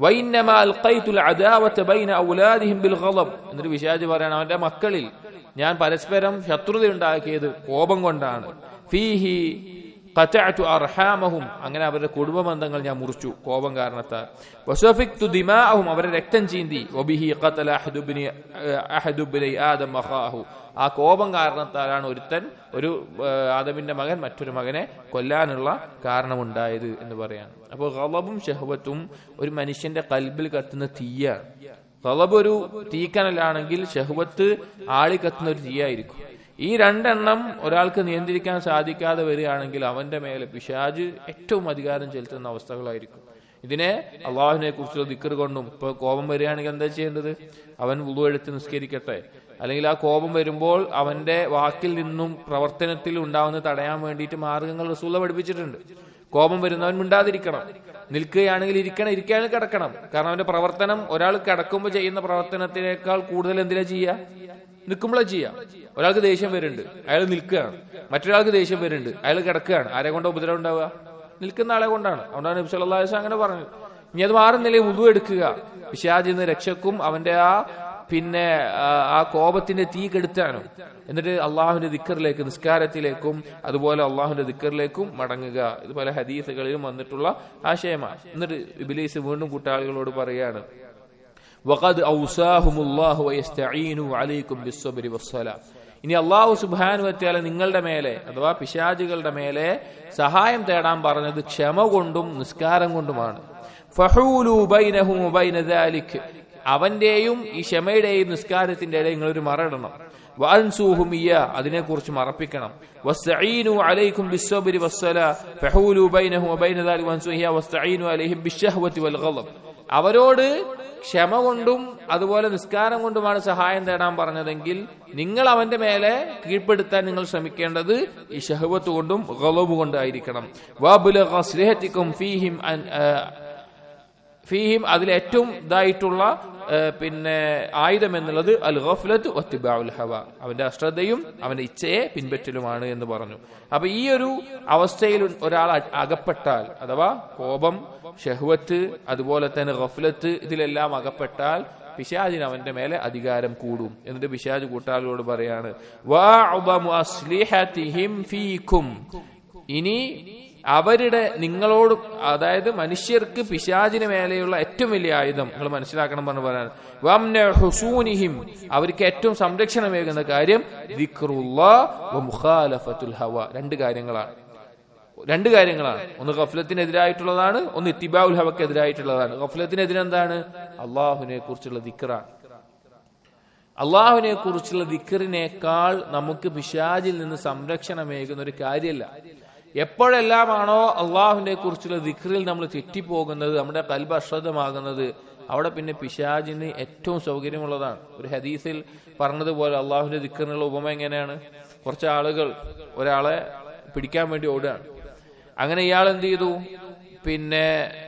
എന്നിട്ട് വിശാജ് പറയണം അവന്റെ മക്കളിൽ ഞാൻ പരസ്പരം ശത്രുത ഉണ്ടാക്കിയത് കോപം കൊണ്ടാണ് ഫീഹി ഖതഅതു അർഹാമഹും അങ്ങനെ അവരുടെ കുടുംബ ബന്ധങ്ങൾ ഞാൻ മുറിച്ചു കോപം കാരണത്താൽ വസഫിക്തു ദിമാഅഹും അവരെ രക്തം ചീന്തി വബിഹി ഖതല അഹദുബ്നി അഹദുബ്നി ആദം അഖാഹു ആ കോപം കാരണത്താലാണ് ഒരുത്തൻ ഒരു ആദമിന്റെ മകൻ മറ്റൊരു മകനെ കൊല്ലാനുള്ള കാരണമുണ്ടായത് എന്ന് പറയാണ് അപ്പോൾ ഗളബും ഷഹവത്തും ഒരു മനുഷ്യന്റെ കൽബിൽ കത്തുന്ന തീയാണ് ഗളബ് ഒരു തീക്കനലാണെങ്കിൽ ഷഹവത്ത് ആളി കത്തുന്ന ഒരു തീയായിരിക്കും ഈ രണ്ടെണ്ണം ഒരാൾക്ക് നിയന്ത്രിക്കാൻ സാധിക്കാതെ വരികയാണെങ്കിൽ അവന്റെ മേലെ പിശാജ് ഏറ്റവും അധികാരം ചെലുത്തുന്ന അവസ്ഥകളായിരിക്കും ഇതിനെ അള്ളാഹുവിനെ കുറിച്ചുള്ള ദിക്കർ കൊണ്ടും ഇപ്പൊ കോപം വരികയാണെങ്കിൽ എന്താ ചെയ്യേണ്ടത് അവൻ വുളു എടുത്ത് നിസ്കരിക്കട്ടെ അല്ലെങ്കിൽ ആ കോപം വരുമ്പോൾ അവന്റെ വാക്കിൽ നിന്നും പ്രവർത്തനത്തിൽ ഉണ്ടാവുന്ന തടയാൻ വേണ്ടിയിട്ട് മാർഗങ്ങൾ റസൂല പഠിപ്പിച്ചിട്ടുണ്ട് കോപം വരുന്നവൻ മിണ്ടാതിരിക്കണം നിൽക്കുകയാണെങ്കിൽ ഇരിക്കണം ഇരിക്കുകയാണെങ്കിൽ കിടക്കണം കാരണം അവന്റെ പ്രവർത്തനം ഒരാൾ കിടക്കുമ്പോൾ ചെയ്യുന്ന പ്രവർത്തനത്തിനേക്കാൾ കൂടുതൽ എന്തിനാ ചെയ്യുക നിൽക്കുമ്പോഴാ ചെയ്യാം ഒരാൾക്ക് ദേഷ്യം വരുന്നുണ്ട് അയാൾ നിൽക്കുകയാണ് മറ്റൊരാൾക്ക് ദേഷ്യം വരുന്നുണ്ട് അയാൾ കിടക്കുകയാണ് ആരെ കൊണ്ട് ഉപദ്രവം ഉണ്ടാവുക നിൽക്കുന്ന ആളെ കൊണ്ടാണ് അതുകൊണ്ടാണ് നബി സല്ലല്ലാഹു അലൈഹി വസല്ലം അങ്ങനെ പറഞ്ഞത് ഇനി അത് മാറുന്നില്ലേ ഉതു എടുക്കുക പിശാജിൽ നിന്ന് രക്ഷക്കും അവന്റെ ആ പിന്നെ ആ, ആ കോപത്തിന്റെ തീ കെടുത്താനും എന്നിട്ട് അള്ളാഹുവിന്റെ ദിക്കറിലേക്ക് നിസ്കാരത്തിലേക്കും അതുപോലെ അള്ളാഹുവിന്റെ ദിക്കറിലേക്കും മടങ്ങുക ഇത് പല ഹദീസുകളിലും വന്നിട്ടുള്ള ആശയമാണ് എന്നിട്ട് ഇബിലീസ് വീണ്ടും കൂട്ടാളികളോട് പറയാണ് وقد أوصاهم الله ويستعينوا عليكم بالصبر والصلاة ഇനി അള്ളാഹു സുബാനു വറ്റാല നിങ്ങളുടെ മേലെ അഥവാ പിശാചുകളുടെ മേലെ സഹായം തേടാൻ പറഞ്ഞത് ക്ഷമ കൊണ്ടും നിസ്കാരം കൊണ്ടുമാണ് ഫഹൂലു ബൈനഹും വബൈന ദാലിക് അവന്റെയും ഈ ക്ഷമയുടെയും നിസ്കാരത്തിന്റെ ഇടയിൽ നിങ്ങളൊരു മറയിടണം വാൻസൂഹും ഇയ്യ അതിനെക്കുറിച്ച് മറപ്പിക്കണം വസ്തഈനു അലൈക്കും ബിസ്സബ്രി വസ്സലാ ഫഹൂലു ബൈനഹും വബൈന ദാലിക് വൻസൂഹു ഇയ്യ വസ്തഈനു അലൈഹിം ബിശ്ശഹ്വതി വൽ ഗളബ് അവരോട് ക്ഷമ കൊണ്ടും അതുപോലെ നിസ്കാരം കൊണ്ടുമാണ് സഹായം തേടാൻ പറഞ്ഞതെങ്കിൽ നിങ്ങൾ അവന്റെ മേലെ കീഴ്പ്പെടുത്താൻ നിങ്ങൾ ശ്രമിക്കേണ്ടത് ഈ ഷഹവത്ത് കൊണ്ടും ഗളബ് കൊണ്ടായിരിക്കണം വാബുലഗ സ്നേഹത്തിക്കും ഫീഹിം അൻ- ആ, ഫീഹിം അതിൽ ഏറ്റവും ഇതായിട്ടുള്ള ആ, പിന്നെ ആയുധം എന്നുള്ളത് അൽ ഗഫ്ലത്ത് ഒത്തിബാഉൽ ഹവ അവന്റെ അശ്രദ്ധയും അവന്റെ ഇച്ഛയെ പിൻപറ്റലുമാണ് എന്ന് പറഞ്ഞു അപ്പൊ ഈ ഒരു അവസ്ഥയിൽ ഒരാൾ അ- അകപ്പെട്ടാൽ അഥവാ കോപം ഷഹ്വത്ത് അതുപോലെ തന്നെ ഗഫ്ലത്ത് ഇതിലെല്ലാം അകപ്പെട്ടാൽ പിശാജിന് അവന്റെ മേലെ അധികാരം കൂടും എന്നിട്ട് പിശാജ് കൂട്ടാളികളോട് പറയാണ് "വഅഅ്ദമു അസ്ലിഹതിഹിം ഫീക്കും." ഇനി അവരുടെ നിങ്ങളോട് അതായത് മനുഷ്യർക്ക് പിശാചിന് മേലെയുള്ള ഏറ്റവും വലിയ ആയുധം നിങ്ങൾ മനസ്സിലാക്കണം പറഞ്ഞു പറയാൻ വംന ഹുസൂനിഹിം അവർക്ക് ഏറ്റവും സംരക്ഷണമേകുന്ന കാര്യം ദിക്റുല്ലാഹ് വ മുഖാലഫത്തുൽ ഹവ രണ്ട് കാര്യങ്ങളാണ് രണ്ട് കാര്യങ്ങളാണ് ഒന്ന് ഗഫ്ലത്തിനെതിരായിട്ടുള്ളതാണ് ഒന്ന് ഇത്തിബാഉൽ ഹവക്കെതിരായിട്ടുള്ളതാണ് ഗഫ്ലത്തിനെതിരെ എന്താണ് അള്ളാഹുവിനെ കുറിച്ചുള്ള ദിക്റാണ് അള്ളാഹുവിനെ കുറിച്ചുള്ള ദിക്കറിനേക്കാൾ നമുക്ക് പിശാജിൽ നിന്ന് സംരക്ഷണമേകുന്ന ഒരു കാര്യമല്ല എപ്പോഴെല്ലാമാണോ അള്ളാഹുവിനെ കുറിച്ചുള്ള ദിക്റിൽ നമ്മൾ തെറ്റിപ്പോകുന്നത് നമ്മുടെ കൽബ് അശ്രദ്ധമാകുന്നത് അവിടെ പിന്നെ പിശാജിന് ഏറ്റവും സൗകര്യമുള്ളതാണ് ഒരു ഹദീസിൽ പറഞ്ഞതുപോലെ അള്ളാഹുവിന്റെ ദിക്കറിനുള്ള ഉപമ എങ്ങനെയാണ് കുറച്ച് ആളുകൾ ഒരാളെ പിടിക്കാൻ വേണ്ടി ഓടുകയാണ് അങ്ങനെ ഇയാൾ എന്ത് ചെയ്തു പിന്നെ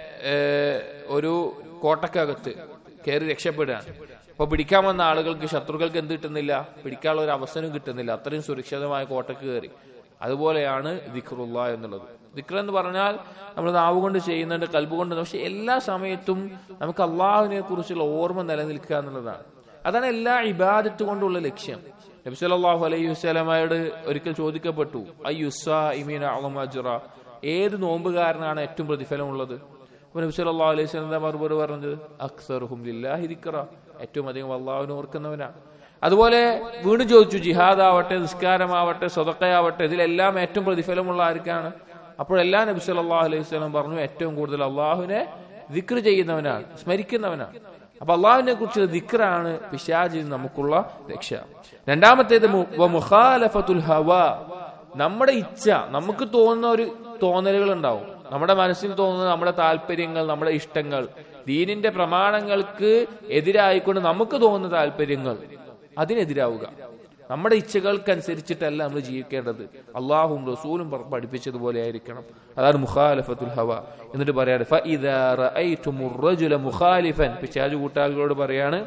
ഏഹ്, ഒരു കോട്ടക്കകത്ത് കയറി രക്ഷപ്പെടുകയാണ് അപ്പൊ പിടിക്കാൻ വന്ന ആളുകൾക്ക് ശത്രുക്കൾക്ക് എന്ത് കിട്ടുന്നില്ല പിടിക്കാനുള്ള ഒരു അവസരം കിട്ടുന്നില്ല അത്രയും സുരക്ഷിതമായ കോട്ടക്ക് കയറി അതുപോലെയാണ് ദിക്റുള്ള എന്നുള്ളത് ദിക്ർ എന്ന് പറഞ്ഞാൽ നമ്മൾ നാവ് കൊണ്ട് ചെയ്യുന്നുണ്ട് കൽബ് കൊണ്ട് പക്ഷെ എല്ലാ സമയത്തും നമുക്ക് അള്ളാഹുവിനെ കുറിച്ചുള്ള ഓർമ്മ നിലനിൽക്കുക എന്നുള്ളതാണ് അതാണ് എല്ലാ ഇബാദത്ത് കൊണ്ടുള്ള ലക്ഷ്യം നബി സല്ലല്ലാഹു അലൈഹി വസല്ലമയോട് ഒരിക്കൽ ചോദിക്കപ്പെട്ടു അയ്യുസീമീന അളമജറ ഏത് നോമ്പുകാരനാണ് ഏറ്റവും പ്രതിഫലമുള്ളത് അപ്പൊ നബി സല്ലല്ലാഹു അലൈഹി വസല്ലം എന്താ മറുപടി പറഞ്ഞത് അക്സറുഹും ലില്ലാഹി ദിക്റ ഏറ്റവും അധികം അള്ളാഹുവിനെ ഓർക്കുന്നവനാണ് അതുപോലെ വീണ്ടും ചോദിച്ചു ജിഹാദ് ആവട്ടെ നിസ്കാരമാവട്ടെ സ്വതക്കയാവട്ടെ ഇതിലെല്ലാം ഏറ്റവും പ്രതിഫലമുള്ള ആർക്കാണ് അപ്പോഴെല്ലാം നബി സല്ലല്ലാഹു അലൈഹി വസല്ലം പറഞ്ഞു ഏറ്റവും കൂടുതൽ അള്ളാഹുവിനെ ദിക്ർ ചെയ്യുന്നവനാണ് സ്മരിക്കുന്നവനാണ് അപ്പൊ അള്ളാഹുവിനെ കുറിച്ചുള്ള ദിക്റാണ് പിശാജിൽ നമുക്കുള്ള രക്ഷ രണ്ടാമത്തേത് മു- വ മുഖാലഫത്തുൽ ഹവ നമ്മുടെ ഇച്ഛ നമുക്ക് തോന്നുന്ന ഒരു തോന്നലുകൾ ഉണ്ടാവും നമ്മുടെ മനസ്സിൽ തോന്നുന്ന നമ്മുടെ താല്പര്യങ്ങൾ നമ്മുടെ ഇഷ്ടങ്ങൾ ദീനിന്റെ പ്രമാണങ്ങൾക്ക് എതിരായിക്കൊണ്ട് നമുക്ക് തോന്നുന്ന താല്പര്യങ്ങൾ അതിനെതിരാവുക നമ്മുടെ ഇച്ഛകൾക്കനുസരിച്ചിട്ടല്ല നമ്മൾ ജീവിക്കേണ്ടത് അള്ളാഹും റസൂലും പ- പഠിപ്പിച്ചതുപോലെ ആയിരിക്കണം അതാണ് മുഖാലഫത്തുൽ ഹവ എന്നിട്ട് പറയാണ് "ഫഇദാ റഅയ്തുമുർ റജുല മുഖാലിഫൻ പിശാചു കൂട്ടാളികളോട് പറയാണ്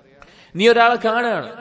നീ ഒരാളെ കാണുകയാണ്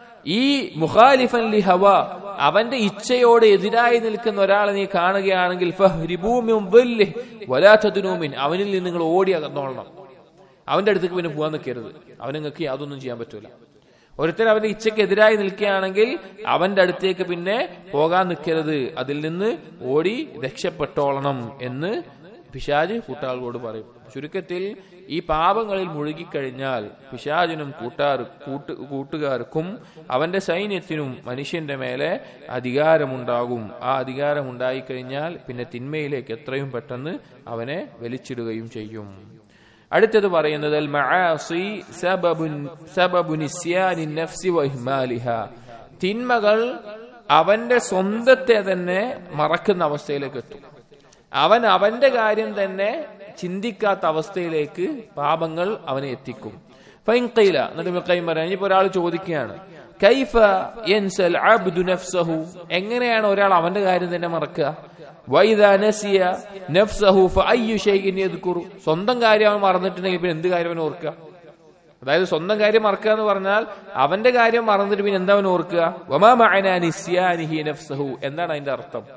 ഈ മുഖാലിഫൻ ലി ഹവ അവന്റെ ഇച്ഛയോട് എതിരായി നിൽക്കുന്ന ഒരാളെ നീ കാണുകയാണെങ്കിൽ ഫഹ്രിബൂ മിൻ ധില്ലിഹി വലാ തദ്നൂ മിൻ. അവനിൽ നിന്ന് നിങ്ങൾ ഓടി അകന്നോളണം അവന്റെ അടുത്തേക്ക് പിന്നെ പോകാൻ നിൽക്കരുത് അവന് നിങ്ങൾക്ക് യാതൊന്നും ചെയ്യാൻ പറ്റൂല ഒരുത്തൻ അവന്റെ ഇച്ഛയ്ക്ക് എതിരായി നിൽക്കുകയാണെങ്കിൽ അവന്റെ അടുത്തേക്ക് പിന്നെ പോകാൻ നിൽക്കരുത് അതിൽ നിന്ന് ഓടി രക്ഷപ്പെട്ടോളണം എന്ന് പിശാജ് കൂട്ടാളോട് പറയും ചുരുക്കത്തിൽ ഈ പാപങ്ങളിൽ മുഴുകിക്കഴിഞ്ഞാൽ പിശാജിനും കൂട്ടാർ കൂട്ട് കൂട്ടുകാർക്കും അവന്റെ സൈന്യത്തിനും മനുഷ്യന്റെ മേലെ അധികാരമുണ്ടാകും ആ അധികാരം ഉണ്ടായിക്കഴിഞ്ഞാൽ പിന്നെ തിന്മയിലേക്ക് എത്രയും പെട്ടെന്ന് അവനെ വലിച്ചിടുകയും ചെയ്യും അടുത്തത് പറയുന്നത് അൽ മആസി സബബുൻ സബബു നിസ്യാനി നഫ്സി വ ഇഹ്മാലിഹ തിന്മകൾ അവന്റെ സ്വന്തത്തെ തന്നെ മറക്കുന്ന അവസ്ഥയിലേക്ക് എത്തും അവൻ അവന്റെ കാര്യം തന്നെ ചിന്തിക്കാത്ത അവസ്ഥയിലേക്ക് പാപങ്ങൾ അവനെ എത്തിക്കും ഫൈൻ ഖീല എന്നിട്ട് മിക്കയും പറയാം ഇനിയിപ്പോ ഒരാൾ ചോദിക്കുകയാണ് കൈഫ യൻസൽ അബ്ദു നഫ്സഹു എങ്ങനെയാണ് ഒരാൾ അവന്റെ കാര്യം തന്നെ മറക്കുക വൈദാ നസിയ നഫ്സഹു ഫഅയ്യു ഷൈഇൻ യദ്കുറു സ്വന്തം കാര്യം അവൻ മറന്നിട്ടുണ്ടെങ്കിൽ പിന്നെ എന്ത് കാര്യം അവൻ ഓർക്കുക അതായത് സ്വന്തം കാര്യം മറക്കുക എന്ന് പറഞ്ഞാൽ അവന്റെ കാര്യം മറന്നിട്ട് പിന്നെ എന്താ അവൻ ഓർക്കുക വമാ മഅന നിസ്യാനിഹി നഫ്സഹു എന്താണ് അതിന്റെ അർത്ഥം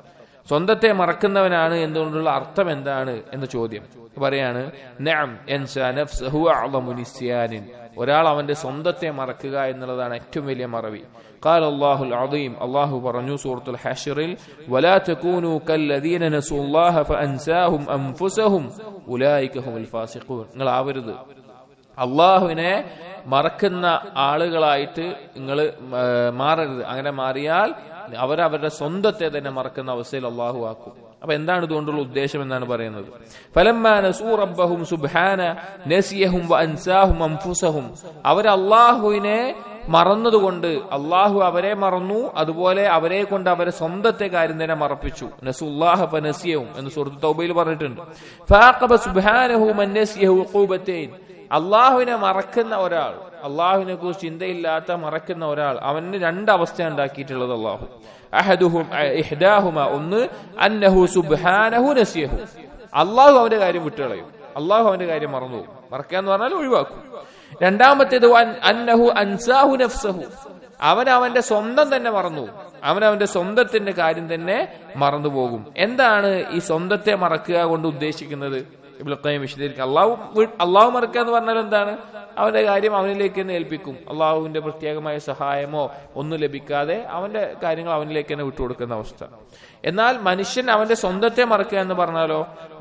സ്വന്തത്തെ മറക്കുന്നവനാണ് എന്തുകൊണ്ടുള്ള അർത്ഥം എന്താണ് എന്ന ചോദ്യം പറയാണ് നഅം യൻസാ നഫ്സഹു അഅളമു നിസ്യാനിൻ ഒരാൾ അവന്റെ സ്വന്തത്തെ മറക്കുക എന്നുള്ളതാണ് ഏറ്റവും വലിയ മറവി قال الله العظيم الله പറഞ്ഞു സൂറത്തുൽ ഹശ്റിൽ ولا تكونوا كالذين نسوا الله فانساهم انفسهم اولئك هم الفاسقون നിങ്ങൾ ആവരുത് അള്ളാഹുവിനെ മറക്കുന്ന ആളുകളായിട്ട് നിങ്ങൾ മാറരുത് അങ്ങനെ മാറിയാൽ അവരവരുടെ സ്വന്തത്തെ തന്നെ മറക്കുന്ന അവസ്ഥയിൽ അള്ളാഹു ആക്കും അപ്പൊ എന്താണ് ഇതുകൊണ്ടുള്ള ഉദ്ദേശം എന്നാണ് പറയുന്നത് ഫലമ്മാ നസൂ റബ്ബഹും സുബ്ഹാന നസിയഹും വഅൻസാഹും അൻഫുസഹും അവർ അള്ളാഹുവിനെ മറന്നതുകൊണ്ട് അള്ളാഹു അവരെ മറന്നു അതുപോലെ അവരെ കൊണ്ട് അവരെ സ്വന്തത്തെ കാര്യം തന്നെ മറപ്പിച്ചു നസുല്ലാഹ ഫനസിയവും എന്ന് സുഹൃത്ത് തൗബയിൽ പറഞ്ഞിട്ടുണ്ട് ഫാഖബ സുബ്ഹാനഹു മൻ നസിയഹു ഉഖൂബത്തൈൻ അള്ളാഹുവിനെ മറക്കുന്ന ഒരാൾ അള്ളാഹുവിനെ കുറിച്ച് ചിന്തയില്ലാത്ത മറക്കുന്ന ഒരാൾ അവന് രണ്ട് അവസ്ഥ ഉണ്ടാക്കിയിട്ടുള്ളത് അള്ളാഹു അഹദുഹും ഇഹ്ദാഹുമ ഒന്ന് അന്നഹു സുബ്ഹാനഹു നസിയഹു അള്ളാഹു അവന്റെ കാര്യം വിട്ടുകളയും അള്ളാഹു അവന്റെ കാര്യം മറന്നു പോകും മറക്കുക എന്ന് പറഞ്ഞാൽ ഒഴിവാക്കും രണ്ടാമത്തേത് അന്നഹു അൻസാഹു നഫ്സഹു അവൻ അവന്റെ സ്വന്തം തന്നെ മറന്നു അവൻ അവന്റെ സ്വന്തത്തിന്റെ കാര്യം തന്നെ മറന്നുപോകും എന്താണ് ഈ സ്വന്തത്തെ മറക്കുക കൊണ്ട് ഉദ്ദേശിക്കുന്നത് ഇബ്ലത്തയും വിശദീകരിക്കും അള്ളാഹു അള്ളാഹു മറക്കുക എന്ന് പറഞ്ഞാൽ എന്താണ് അവന്റെ കാര്യം അവനിലേക്ക് തന്നെ ഏൽപ്പിക്കും അള്ളാഹുവിന്റെ പ്രത്യേകമായ സഹായമോ ഒന്നും ലഭിക്കാതെ അവന്റെ കാര്യങ്ങൾ അവനിലേക്ക് തന്നെ വിട്ടുകൊടുക്കുന്ന അവസ്ഥ എന്നാൽ മനുഷ്യൻ അവന്റെ സ്വന്തത്തെ മറക്കുക എന്ന് പറഞ്ഞാലോ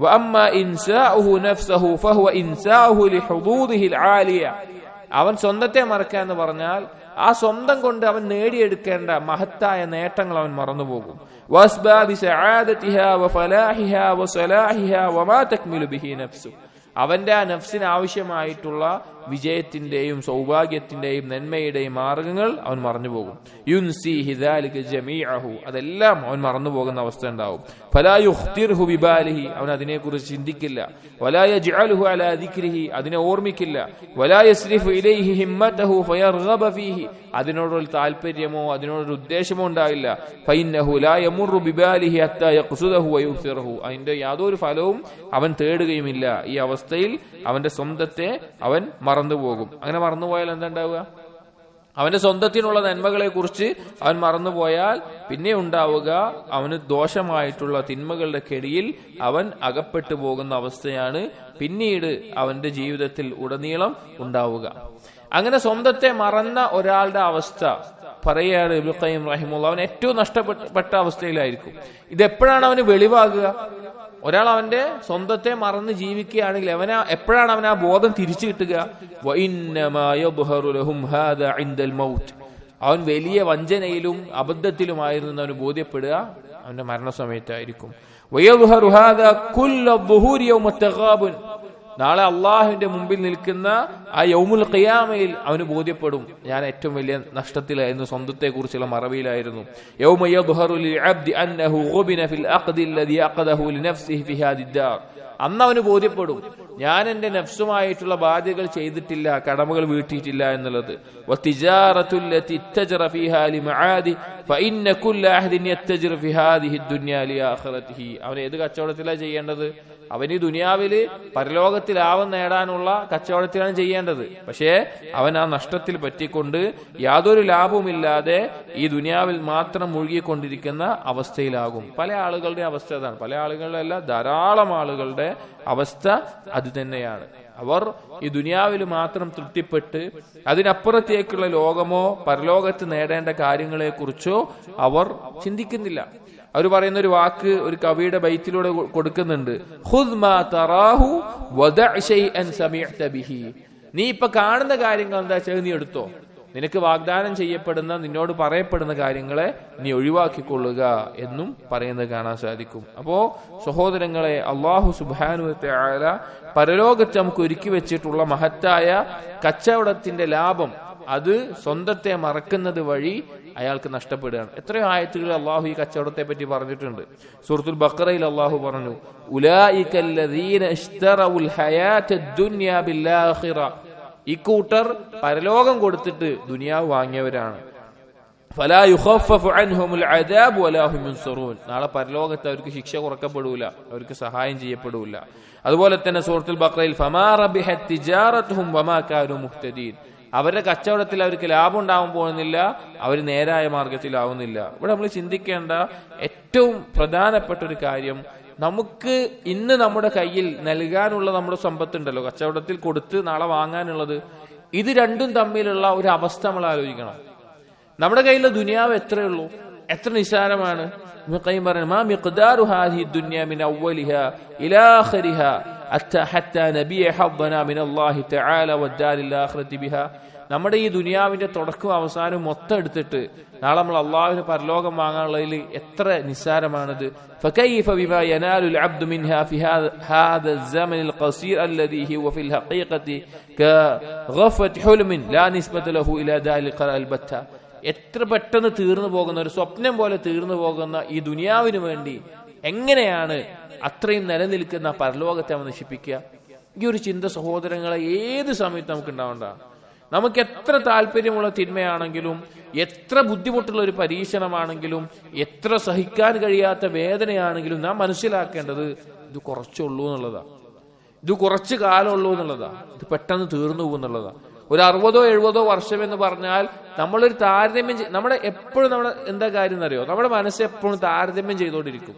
അവൻ സ്വന്തത്തെ മറക്കുക എന്ന് പറഞ്ഞാൽ ആ സ്വന്തം കൊണ്ട് അവൻ നേടിയെടുക്കേണ്ട മഹത്തായ നേട്ടങ്ങൾ അവൻ മറന്നുപോകും അവന്റെ ആ നഫ്സിന് ആവശ്യമായിട്ടുള്ള വിജയത്തിന്റെയും സൗഭാഗ്യത്തിന്റെയും നന്മയുടെയും മാർഗങ്ങൾ അവൻ മറന്നുപോകും യുൻസി ഹിദാലിക്ക് ജമീഅഹു അതെല്ലാം അവൻ മറന്നുപോകുന്ന അവസ്ഥ ഉണ്ടാവും ഫലായുഹ്തിർഹു ബിബാലിഹി അവൻ അതിനെക്കുറിച്ച് ചിന്തിക്കില്ല വലായ ജഅലുഹു അലാ ദിക്രിഹി അതിനെ ഓർമ്മിക്കില്ല വലായസ്രിഫു ഇലൈഹി ഹിമ്മതഹു ഫയർഗബ ഫീഹി അതിനോടൊരു താല്പര്യമോ അതിനോടൊരു ഉദ്ദേശമോ ഉണ്ടാവില്ല ഫൈന്നഹു ലാ യമുറു ബിബാലിഹി ഹത്താ യഖ്സുദഹു വയുസിറഹു അതിന്റെ യാതൊരു ഫലവും അവൻ തേടുകയുമില്ല ഈ അവസ്ഥയിൽ അവന്റെ സ്വന്തത്തെ അവൻ മറന്നുപോകും അങ്ങനെ മറന്നുപോയാൽ എന്താ ഉണ്ടാവുക അവന്റെ സ്വന്തത്തിനുള്ള നന്മകളെ കുറിച്ച് അവൻ മറന്നുപോയാൽ പിന്നെ ഉണ്ടാവുക അവന് ദോഷമായിട്ടുള്ള തിന്മകളുടെ കെടിയിൽ അവൻ അകപ്പെട്ടു പോകുന്ന അവസ്ഥയാണ് പിന്നീട് അവന്റെ ജീവിതത്തിൽ ഉടനീളം ഉണ്ടാവുക അങ്ങനെ സ്വന്തത്തെ മറന്ന ഒരാളുടെ അവസ്ഥ പറയുകയാണ് ഇബ്ലുഖയ്യം റഹിമുള്ള അവൻ ഏറ്റവും നഷ്ടപ്പെട്ട അവസ്ഥയിലായിരിക്കും ഇതെപ്പോഴാണ് അവന് വെളിവാകുക ഒരാൾ അവന്റെ സ്വന്തത്തെ മറന്ന് ജീവിക്കുകയാണെങ്കിൽ അവന എപ്പോഴാണ് അവൻ ആ ബോധം തിരിച്ചു കിട്ടുക അവൻ വലിയ വഞ്ചനയിലും അബദ്ധത്തിലുമായിരുന്നു അവന് ബോധ്യപ്പെടുക അവന്റെ മരണസമയത്തായിരിക്കും നാളെ അള്ളാഹുവിന്റെ മുമ്പിൽ നിൽക്കുന്ന ആ യൗമുൽ ഖിയാമയിൽ അവന് ബോധ്യപ്പെടും ഞാൻ ഏറ്റവും വലിയ നഷ്ടത്തിലായിരുന്നു സ്വന്തത്തെ കുറിച്ചുള്ള മറവിയിലായിരുന്നു അന്ന് അവന് ബോധ്യപ്പെടും ഞാൻ എന്റെ നഫ്സുമായിട്ടുള്ള ബാധ്യതകൾ ചെയ്തിട്ടില്ല കടമകൾ വീട്ടിയിട്ടില്ല എന്നുള്ളത് അവൻ ഏത് കച്ചവടത്തിലാണ് ചെയ്യേണ്ടത് അവൻ ഈ ദുനിയാവില് പരലോകത്തിൽ ലാഭം നേടാനുള്ള കച്ചവടത്തിലാണ് ചെയ്യേണ്ടത് പക്ഷേ അവൻ ആ നഷ്ടത്തിൽ പറ്റിക്കൊണ്ട് യാതൊരു ലാഭവുമില്ലാതെ ഈ ദുനിയാവിൽ മാത്രം മുഴുകിക്കൊണ്ടിരിക്കുന്ന അവസ്ഥയിലാകും പല ആളുകളുടെ അവസ്ഥ അതാണ് പല ആളുകളുടെ അല്ല ധാരാളം ആളുകളുടെ അവസ്ഥ അത് തന്നെയാണ് അവർ ഈ ദുനിയാവിൽ മാത്രം തൃപ്തിപ്പെട്ട് അതിനപ്പുറത്തേക്കുള്ള ലോകമോ പരലോകത്ത് നേടേണ്ട കാര്യങ്ങളെ കുറിച്ചോ അവർ ചിന്തിക്കുന്നില്ല അവർ പറയുന്ന ഒരു വാക്ക് ഒരു കവിയുടെ ബൈത്തിലൂടെ കൊടുക്കുന്നുണ്ട് നീ ഇപ്പൊ കാണുന്ന കാര്യങ്ങൾ എന്താ വെച്ചാൽ നീ എടുത്തോ നിനക്ക് വാഗ്ദാനം ചെയ്യപ്പെടുന്ന നിന്നോട് പറയപ്പെടുന്ന കാര്യങ്ങളെ നീ ഒഴിവാക്കിക്കൊള്ളുക എന്നും പറയുന്നത് കാണാൻ സാധിക്കും അപ്പോ സഹോദരങ്ങളെ അള്ളാഹു സുബാനുവത്തെ ആല പരലോകത്ത് നമുക്ക് ഒരുക്കി വെച്ചിട്ടുള്ള മഹത്തായ കച്ചവടത്തിന്റെ ലാഭം അത് സ്വന്തത്തെ മറക്കുന്നത് വഴി അയാൾക്ക് നഷ്ടപ്പെടുകയാണ് എത്രയോ ആയത്തുകൾ അള്ളാഹു ഈ കച്ചവടത്തെ പറ്റി പറഞ്ഞിട്ടുണ്ട് സുഹൃത്തുൽ ബക്കറയിൽ അള്ളാഹു പറഞ്ഞു ഇക്കൂട്ടർ പരലോകം കൊടുത്തിട്ട് ദുനിയാവ് വാങ്ങിയവരാണ് നാളെ പരലോകത്ത് അവർക്ക് ശിക്ഷ കുറക്കപ്പെടൂല അവർക്ക് സഹായം ചെയ്യപ്പെടൂല അതുപോലെ തന്നെ സുഹൃത്തുൽ ബക്രയിൽ അവരുടെ കച്ചവടത്തിൽ അവർക്ക് ലാഭം ഉണ്ടാവാൻ പോകുന്നില്ല അവർ നേരായ മാർഗത്തിലാവുന്നില്ല ഇവിടെ നമ്മൾ ചിന്തിക്കേണ്ട ഏറ്റവും പ്രധാനപ്പെട്ട ഒരു കാര്യം നമുക്ക് ഇന്ന് നമ്മുടെ കയ്യിൽ നൽകാനുള്ള നമ്മുടെ സമ്പത്തുണ്ടല്ലോ കച്ചവടത്തിൽ കൊടുത്ത് നാളെ വാങ്ങാനുള്ളത് ഇത് രണ്ടും തമ്മിലുള്ള ഒരു അവസ്ഥ നമ്മൾ ആലോചിക്കണം നമ്മുടെ കയ്യിലെ ദുനിയാവ് എത്രയുള്ളൂ എത്ര നിസാരമാണ് മുഖയും പറയുന്നത് മാ മിഖ്ദാറു ഹാദിഹി ദുനിയ മിൻ അവ്വലിഹ ഇലാ ആഖിരിഹ അത്ത ഹത്ത നബിയ ഹബ്ബന മിൻ അല്ലാഹി തആല വദ്ദാരിൽ ആഖിറതി ബിഹ നമ്മുടെ ഈ ദുനിയാവിന്റെ തുടക്കവും അവസാനവും മൊത്തം എടുത്തിട്ട് നാളെ നമ്മൾ അള്ളാഹുവിന് പരലോകം വാങ്ങാനുള്ളതിൽ എത്ര നിസ്സാരമാണിത് فكيف بما ينال العبد منها في هذا هذا الزمن القصير الذي هو في الحقيقة كغفة حلم لا نسبة له إلى ذلك القرار البتة എത്ര പെട്ടെന്ന് തീർന്നു പോകുന്ന ഒരു സ്വപ്നം പോലെ തീർന്നു പോകുന്ന ഈ ദുനിയാവിന് വേണ്ടി എങ്ങനെയാണ് അത്രയും നിലനിൽക്കുന്ന പരലോകത്തെ അവൻ നശിപ്പിക്കുക ഈ ഒരു ചിന്ത സഹോദരങ്ങളെ ഏത് സമയത്ത് നമുക്ക് ഉണ്ടാവേണ്ട നമുക്ക് എത്ര താല്പര്യമുള്ള തിന്മയാണെങ്കിലും എത്ര ബുദ്ധിമുട്ടുള്ള ഒരു പരീക്ഷണമാണെങ്കിലും എത്ര സഹിക്കാൻ കഴിയാത്ത വേദനയാണെങ്കിലും നാം മനസ്സിലാക്കേണ്ടത് ഇത് കുറച്ചുള്ളൂ എന്നുള്ളതാ ഇത് കുറച്ച് കാലമുള്ളൂ എന്നുള്ളതാ ഇത് പെട്ടെന്ന് തീർന്നു പോകുന്നുള്ളതാ ഒരു അറുപതോ എഴുപതോ വർഷം എന്ന് പറഞ്ഞാൽ നമ്മളൊരു താരതമ്യം ചെയ്- നമ്മുടെ എപ്പോഴും നമ്മുടെ എന്താ കാര്യം എന്നറിയോ നമ്മുടെ മനസ്സ് എപ്പോഴും താരതമ്യം ചെയ്തുകൊണ്ടിരിക്കും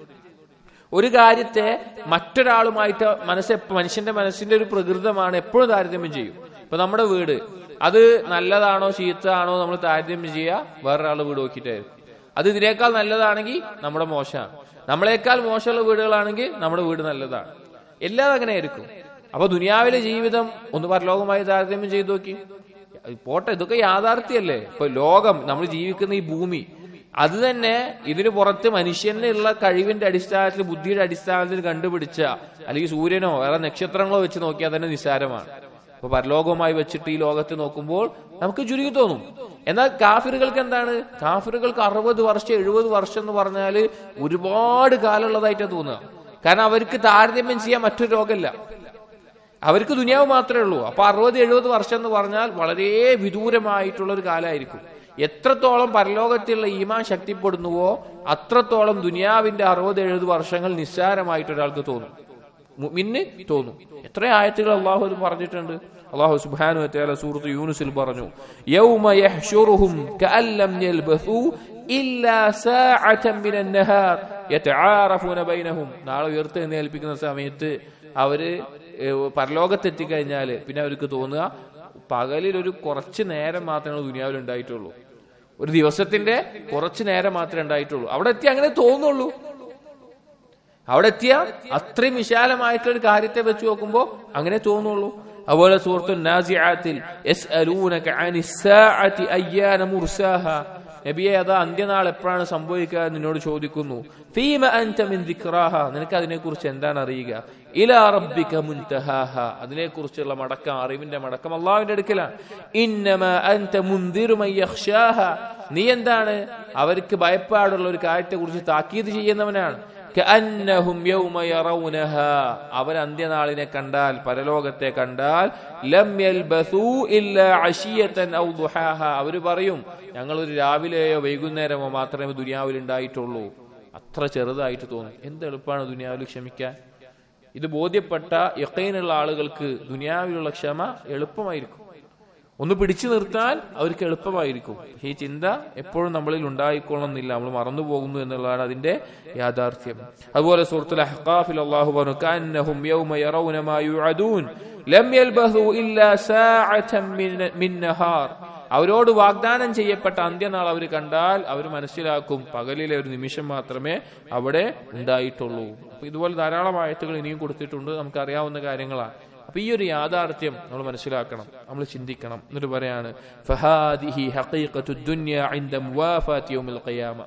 ഒരു കാര്യത്തെ മറ്റൊരാളുമായിട്ട് മനസ്സ് എപ്പ- മനുഷ്യന്റെ മനസ്സിന്റെ ഒരു പ്രകൃതമാണ് എപ്പോഴും താരതമ്യം ചെയ്യും ഇപ്പൊ നമ്മുടെ വീട് അത് നല്ലതാണോ ചീത്തയാണോ നമ്മൾ താരതമ്യം ചെയ്യുക വേറൊരാളുടെ വീട് നോക്കിയിട്ടായിരിക്കും അത് ഇതിനേക്കാൾ നല്ലതാണെങ്കിൽ നമ്മുടെ മോശമാണ് നമ്മളെക്കാൾ മോശമുള്ള വീടുകളാണെങ്കിൽ നമ്മുടെ വീട് നല്ലതാണ് എല്ലാം അങ്ങനെ ആയിരിക്കും അപ്പൊ ദുനിയാവിലെ ജീവിതം ഒന്ന് പരലോകമായി താരതമ്യം ചെയ്തു നോക്കി പോട്ടെ ഇതൊക്കെ യാഥാർത്ഥ്യമല്ലേ ഇപ്പൊ ലോകം നമ്മൾ ജീവിക്കുന്ന ഈ ഭൂമി അത് തന്നെ ഇതിനു പുറത്ത് മനുഷ്യനുള്ള കഴിവിന്റെ അടിസ്ഥാനത്തിൽ ബുദ്ധിയുടെ അടിസ്ഥാനത്തിൽ കണ്ടുപിടിച്ച അല്ലെങ്കിൽ സൂര്യനോ വേറെ നക്ഷത്രങ്ങളോ വെച്ച് നോക്കിയാൽ തന്നെ നിസ്സാരമാണ് അപ്പൊ പരലോകവുമായി വെച്ചിട്ട് ഈ ലോകത്ത് നോക്കുമ്പോൾ നമുക്ക് ചുരുങ്ങി തോന്നും എന്നാൽ കാഫിറുകൾക്ക് എന്താണ് കാഫിറുകൾക്ക് അറുപത് വർഷം എഴുപത് വർഷം എന്ന് പറഞ്ഞാൽ ഒരുപാട് കാലമുള്ളതായിട്ടാണ് തോന്നുക കാരണം അവർക്ക് താരതമ്യം ചെയ്യാൻ മറ്റൊരു രോഗമില്ല അവർക്ക് ദുനിയാവ് മാത്രമേ ഉള്ളൂ അപ്പൊ അറുപത് എഴുപത് വർഷം എന്ന് പറഞ്ഞാൽ വളരെ വിദൂരമായിട്ടുള്ള ഒരു കാലമായിരിക്കും എത്രത്തോളം പരലോകത്തിലുള്ള ഈമാൻ ശക്തിപ്പെടുന്നുവോ അത്രത്തോളം ദുനിയാവിന്റെ അറുപത് എഴുപത് വർഷങ്ങൾ നിസ്സാരമായിട്ട് ഒരാൾക്ക് തോന്നും മുഅ്മിന് തോന്നും എത്ര ആയത്തുകൾ അള്ളാഹു ഇത് പറഞ്ഞിട്ടുണ്ട് അള്ളാഹു സുബ്ഹാനഹു വതആല സൂറത്ത് യൂനുസിൽ പറഞ്ഞു യൗമ യഹ്ശുറുഹും കഅല്ലം യൽബസു ഇല്ലാ സാഅതൻ മിനൻ നഹാർ യതആറഫൂന ബൈനഹും നാളെ ഉയർത്തെഴുന്നേൽപ്പിക്കുന്ന സമയത്ത് അവര് ഏഹ്, പരലോകത്തെത്തിക്കഴിഞ്ഞാല് പിന്നെ അവർക്ക് തോന്നുക പകലിൽ ഒരു കുറച്ച് നേരം മാത്രമേ ദുനിയാവിൽ ഉണ്ടായിട്ടുള്ളൂ ഒരു ദിവസത്തിന്റെ കുറച്ച് നേരം മാത്രമേ ഉണ്ടായിട്ടുള്ളൂ അവിടെ എത്തി അങ്ങനെ തോന്നുള്ളൂ അവിടെ എത്തിയ അത്രയും വിശാലമായിട്ടുള്ള ഒരു കാര്യത്തെ വെച്ച് നോക്കുമ്പോ അങ്ങനെ തോന്നുള്ളൂ അതുപോലെ സുഹൃത്തു നാസിആത്തിൽ യസ്അലൂനക അനി സ്സാഅതി അയ്യാന മുർസാഹ നബിയെ അതാ അന്ത്യനാൾ എപ്പോഴാണ് സംഭവിക്കുക എന്ന് നിന്നോട് ചോദിക്കുന്നു ഫീമ അൻത മിൻ ദിക്റാഹ നിനക്ക് അതിനെക്കുറിച്ച് എന്താണ് അറിയുക ഇലാ റബ്ബിക മുൻതഹാഹ അതിനെക്കുറിച്ചുള്ള മടക്കം അറിവിന്റെ മടക്കം അള്ളാഹുവിന്റെ അടുക്കലാണ് ഇന്നമ അൻത മുൻദിറു മൻ യഖ്ശാഹ നീ എന്താണ് അവർക്ക് ഭയപ്പാടുള്ള ഒരു കാര്യത്തെ കുറിച്ച് താക്കീത് ചെയ്യുന്നവനാണ് كأنهم يوم يرونها അവൻ അന്ത്യനാളിനെ കണ്ടാൽ പരലോകത്തെ കണ്ടാൽ ലം യൽബസൂ ഇല്ലാ അശിയതൻ ഔ ദുഹാഹ അവർ പറയും ഞങ്ങൾ ഒരു രാവിലെയോ വൈകുന്നേരമോ മാത്രമേ ദുനിയാവിൽ ഉണ്ടായിട്ടുള്ളൂ അത്ര ചെറുതായിട്ട് തോന്നും എന്ത് എളുപ്പമാണ് ദുനിയാവിൽ ക്ഷമിക്കാൻ ഇത് ബോധ്യപ്പെട്ട യക്കൈനുള്ള ആളുകൾക്ക് ദുനിയാവിലുള്ള ക്ഷമ എളുപ്പമായിരിക്കും ഒന്ന് പിടിച്ചു നിർത്താൻ അവർക്ക് എളുപ്പമായിരിക്കും ഈ ചിന്ത എപ്പോഴും നമ്മളിൽ ഉണ്ടായിക്കൊള്ളുന്നില്ല നമ്മൾ മറന്നു പോകുന്നു എന്നുള്ളതാണ് അതിന്റെ യാഥാർത്ഥ്യം അതുപോലെ സുഹൃത്തുൽ അഹ്ഖാഫിൽ അല്ലാഹു പറഞ്ഞു കഅന്നഹും യൗമ യറൗന മാ യുഅദൂൻ ലം യൽബസു ഇല്ലാ സാഅതൻ മിൻ- മിൻ നഹാർ അവരോട് വാഗ്ദാനം ചെയ്യപ്പെട്ട അന്ത്യനാൾ അവർ കണ്ടാൽ അവർ മനസ്സിലാക്കും പകലിലെ ഒരു നിമിഷം മാത്രമേ അവിടെ ഉണ്ടായിട്ടുള്ളൂ അപ്പൊ ഇതുപോലെ ധാരാളം ആയത്തുകൾ ഇനിയും കൊടുത്തിട്ടുണ്ട് നമുക്ക് അറിയാവുന്ന കാര്യങ്ങളാണ് അപ്പൊ ഈ ഒരു യാഥാർത്ഥ്യം നമ്മൾ മനസ്സിലാക്കണം നമ്മൾ ചിന്തിക്കണം എന്നിട്ട് പറയാണ് ഫഹാദിഹി ഹഖീഖത്തു ദുനിയ ഇൻദ മുവാഫാത്തി യൗമിൽ ഖിയാമ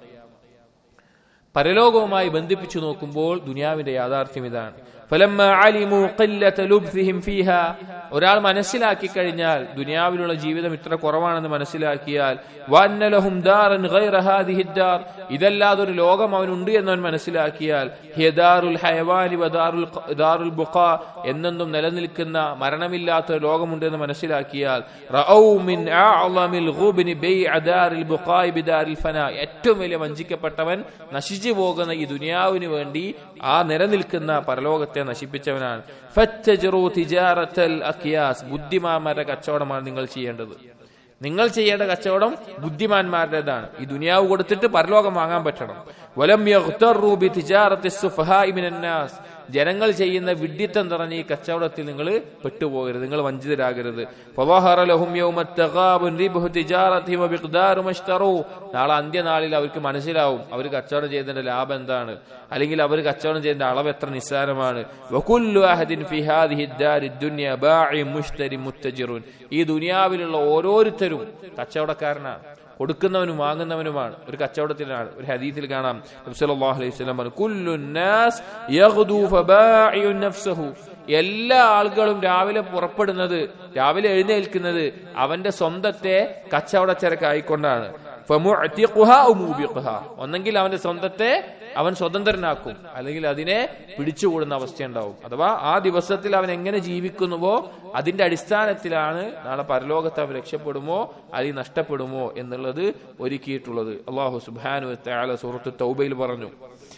പരലോകവുമായി ബന്ധിപ്പിച്ചു നോക്കുമ്പോൾ ദുനിയാവിന്റെ യാഥാർത്ഥ്യം ഇതാണ് ഫലമ്മ അലിമു ഖില്ലത ലുബ്സിഹിം ഫീഹ ഒരാൾ മനസ്സിലാക്കി കഴിഞ്ഞാൽ ദുനിയാവിലുള്ള ജീവിതം ഇത്ര കുറവാണെന്ന് മനസ്സിലാക്കിയാൽ വഅന്ന ലഹും ദാറൻ ഗൈറ ഹാദിഹി ദാർ ഇതല്ലാതെ ഒരു ലോകം അവനുണ്ട് എന്നവൻ മനസ്സിലാക്കിയാൽ ഹിയ ദാറുൽ ഹയവാനി വദാറുൽ ഖ- ദാറുൽ ബുഖാ എന്നെന്നും നിലനിൽക്കുന്ന മരണമില്ലാത്ത ഒരു ലോകമുണ്ട് എന്ന് മനസ്സിലാക്കിയാൽ റഔ മിൻ അഅളമിൽ ഗുബ്നി ബൈഅ ദാറിൽ ബുഖാഇ ബിദാറിൽ ഫനാ ഏറ്റവും വലിയ വഞ്ചിക്കപ്പെട്ടവൻ നശിച്ചു പോകുന്ന ഈ ദുനിയാവിന് വേണ്ടി ആ നിലനിൽക്കുന്ന പരലോകത്തെ നശിപ്പിച്ചവനാണ് ഫത്തജറു തിജാറത്തൽ അഖിയാസ് ബുദ്ധിമാന്മാരുടെ കച്ചവടമാണ് നിങ്ങൾ ചെയ്യേണ്ടത് നിങ്ങൾ ചെയ്യേണ്ട കച്ചവടം ബുദ്ധിമാന്മാരുടേതാണ് ഈ ദുനിയാവ് കൊടുത്തിട്ട് പരലോകം വാങ്ങാൻ പറ്റണം വലം യഗ്തറു ബിതിജാറത്തി സുഫഹാഇ മിനന്നാസ് ജനങ്ങൾ ചെയ്യുന്ന വിഡ്ഢിത്തം നിറഞ്ഞ ഈ കച്ചവടത്തിൽ നിങ്ങൾ പെട്ടുപോകരുത് നിങ്ങൾ വഞ്ചിതരാകരുത് ഫളഹറ ലഹും യൗമ തഗാബുൻ റിബ്ഹു തിജാറതിഹിം വബിഖ്ദാറു മഷ്തറൂ നാളെ അന്ത്യനാളിൽ അവർക്ക് മനസ്സിലാവും അവർ കച്ചവടം ചെയ്തതിന്റെ ലാഭം എന്താണ് അല്ലെങ്കിൽ അവർ കച്ചവടം ചെയ്തതിന്റെ അളവ് എത്ര നിസ്സാരമാണ് വകുല്ലു അഹദിൻ ഫി ഹാദിഹി ദാരി ദുനിയ ബാഇ മുഷ്തരി മുത്തജിറുൻ ഈ ദുനിയാവിലുള്ള ഓരോരുത്തരും കച്ചവടക്കാരനാണ് കൊടുക്കുന്നവനും വാങ്ങുന്നവനുമാണ് ഒരു കച്ചവടത്തിലാണ് ഒരു ഹദീത്തിൽ കാണാം നബി സല്ലല്ലാഹു അലൈഹി വസല്ലം പറഞ്ഞു കുല്ലു നാസ് യഗ്ദു ഫബാഇഉ നഫ്സഹു എല്ലാ ആളുകളും രാവിലെ പുറപ്പെടുന്നത് രാവിലെ എഴുന്നേൽക്കുന്നത് അവന്റെ സ്വന്തത്തെ കച്ചവടച്ചരക്കായിക്കൊണ്ടാണ് ഫമുഅ്തിഖുഹാ ഔ മൂബിഖുഹാ. ഒന്നെങ്കിൽ അവന്റെ സ്വന്തത്തെ അവൻ സ്വതന്ത്രനാക്കും അല്ലെങ്കിൽ അതിനെ പിടിച്ചുകൂടുന്ന അവസ്ഥയുണ്ടാവും അഥവാ ആ ദിവസത്തിൽ അവൻ എങ്ങനെ ജീവിക്കുന്നുവോ അതിന്റെ അടിസ്ഥാനത്തിലാണ് നാളെ പരലോകത്ത് അവൻ രക്ഷപ്പെടുമോ അല്ലെങ്കിൽ നഷ്ടപ്പെടുമോ എന്നുള്ളത് ഒരുക്കിയിട്ടുള്ളത് അള്ളാഹു സുബാനു തആല സൂറത്ത് തൗബയിൽ പറഞ്ഞു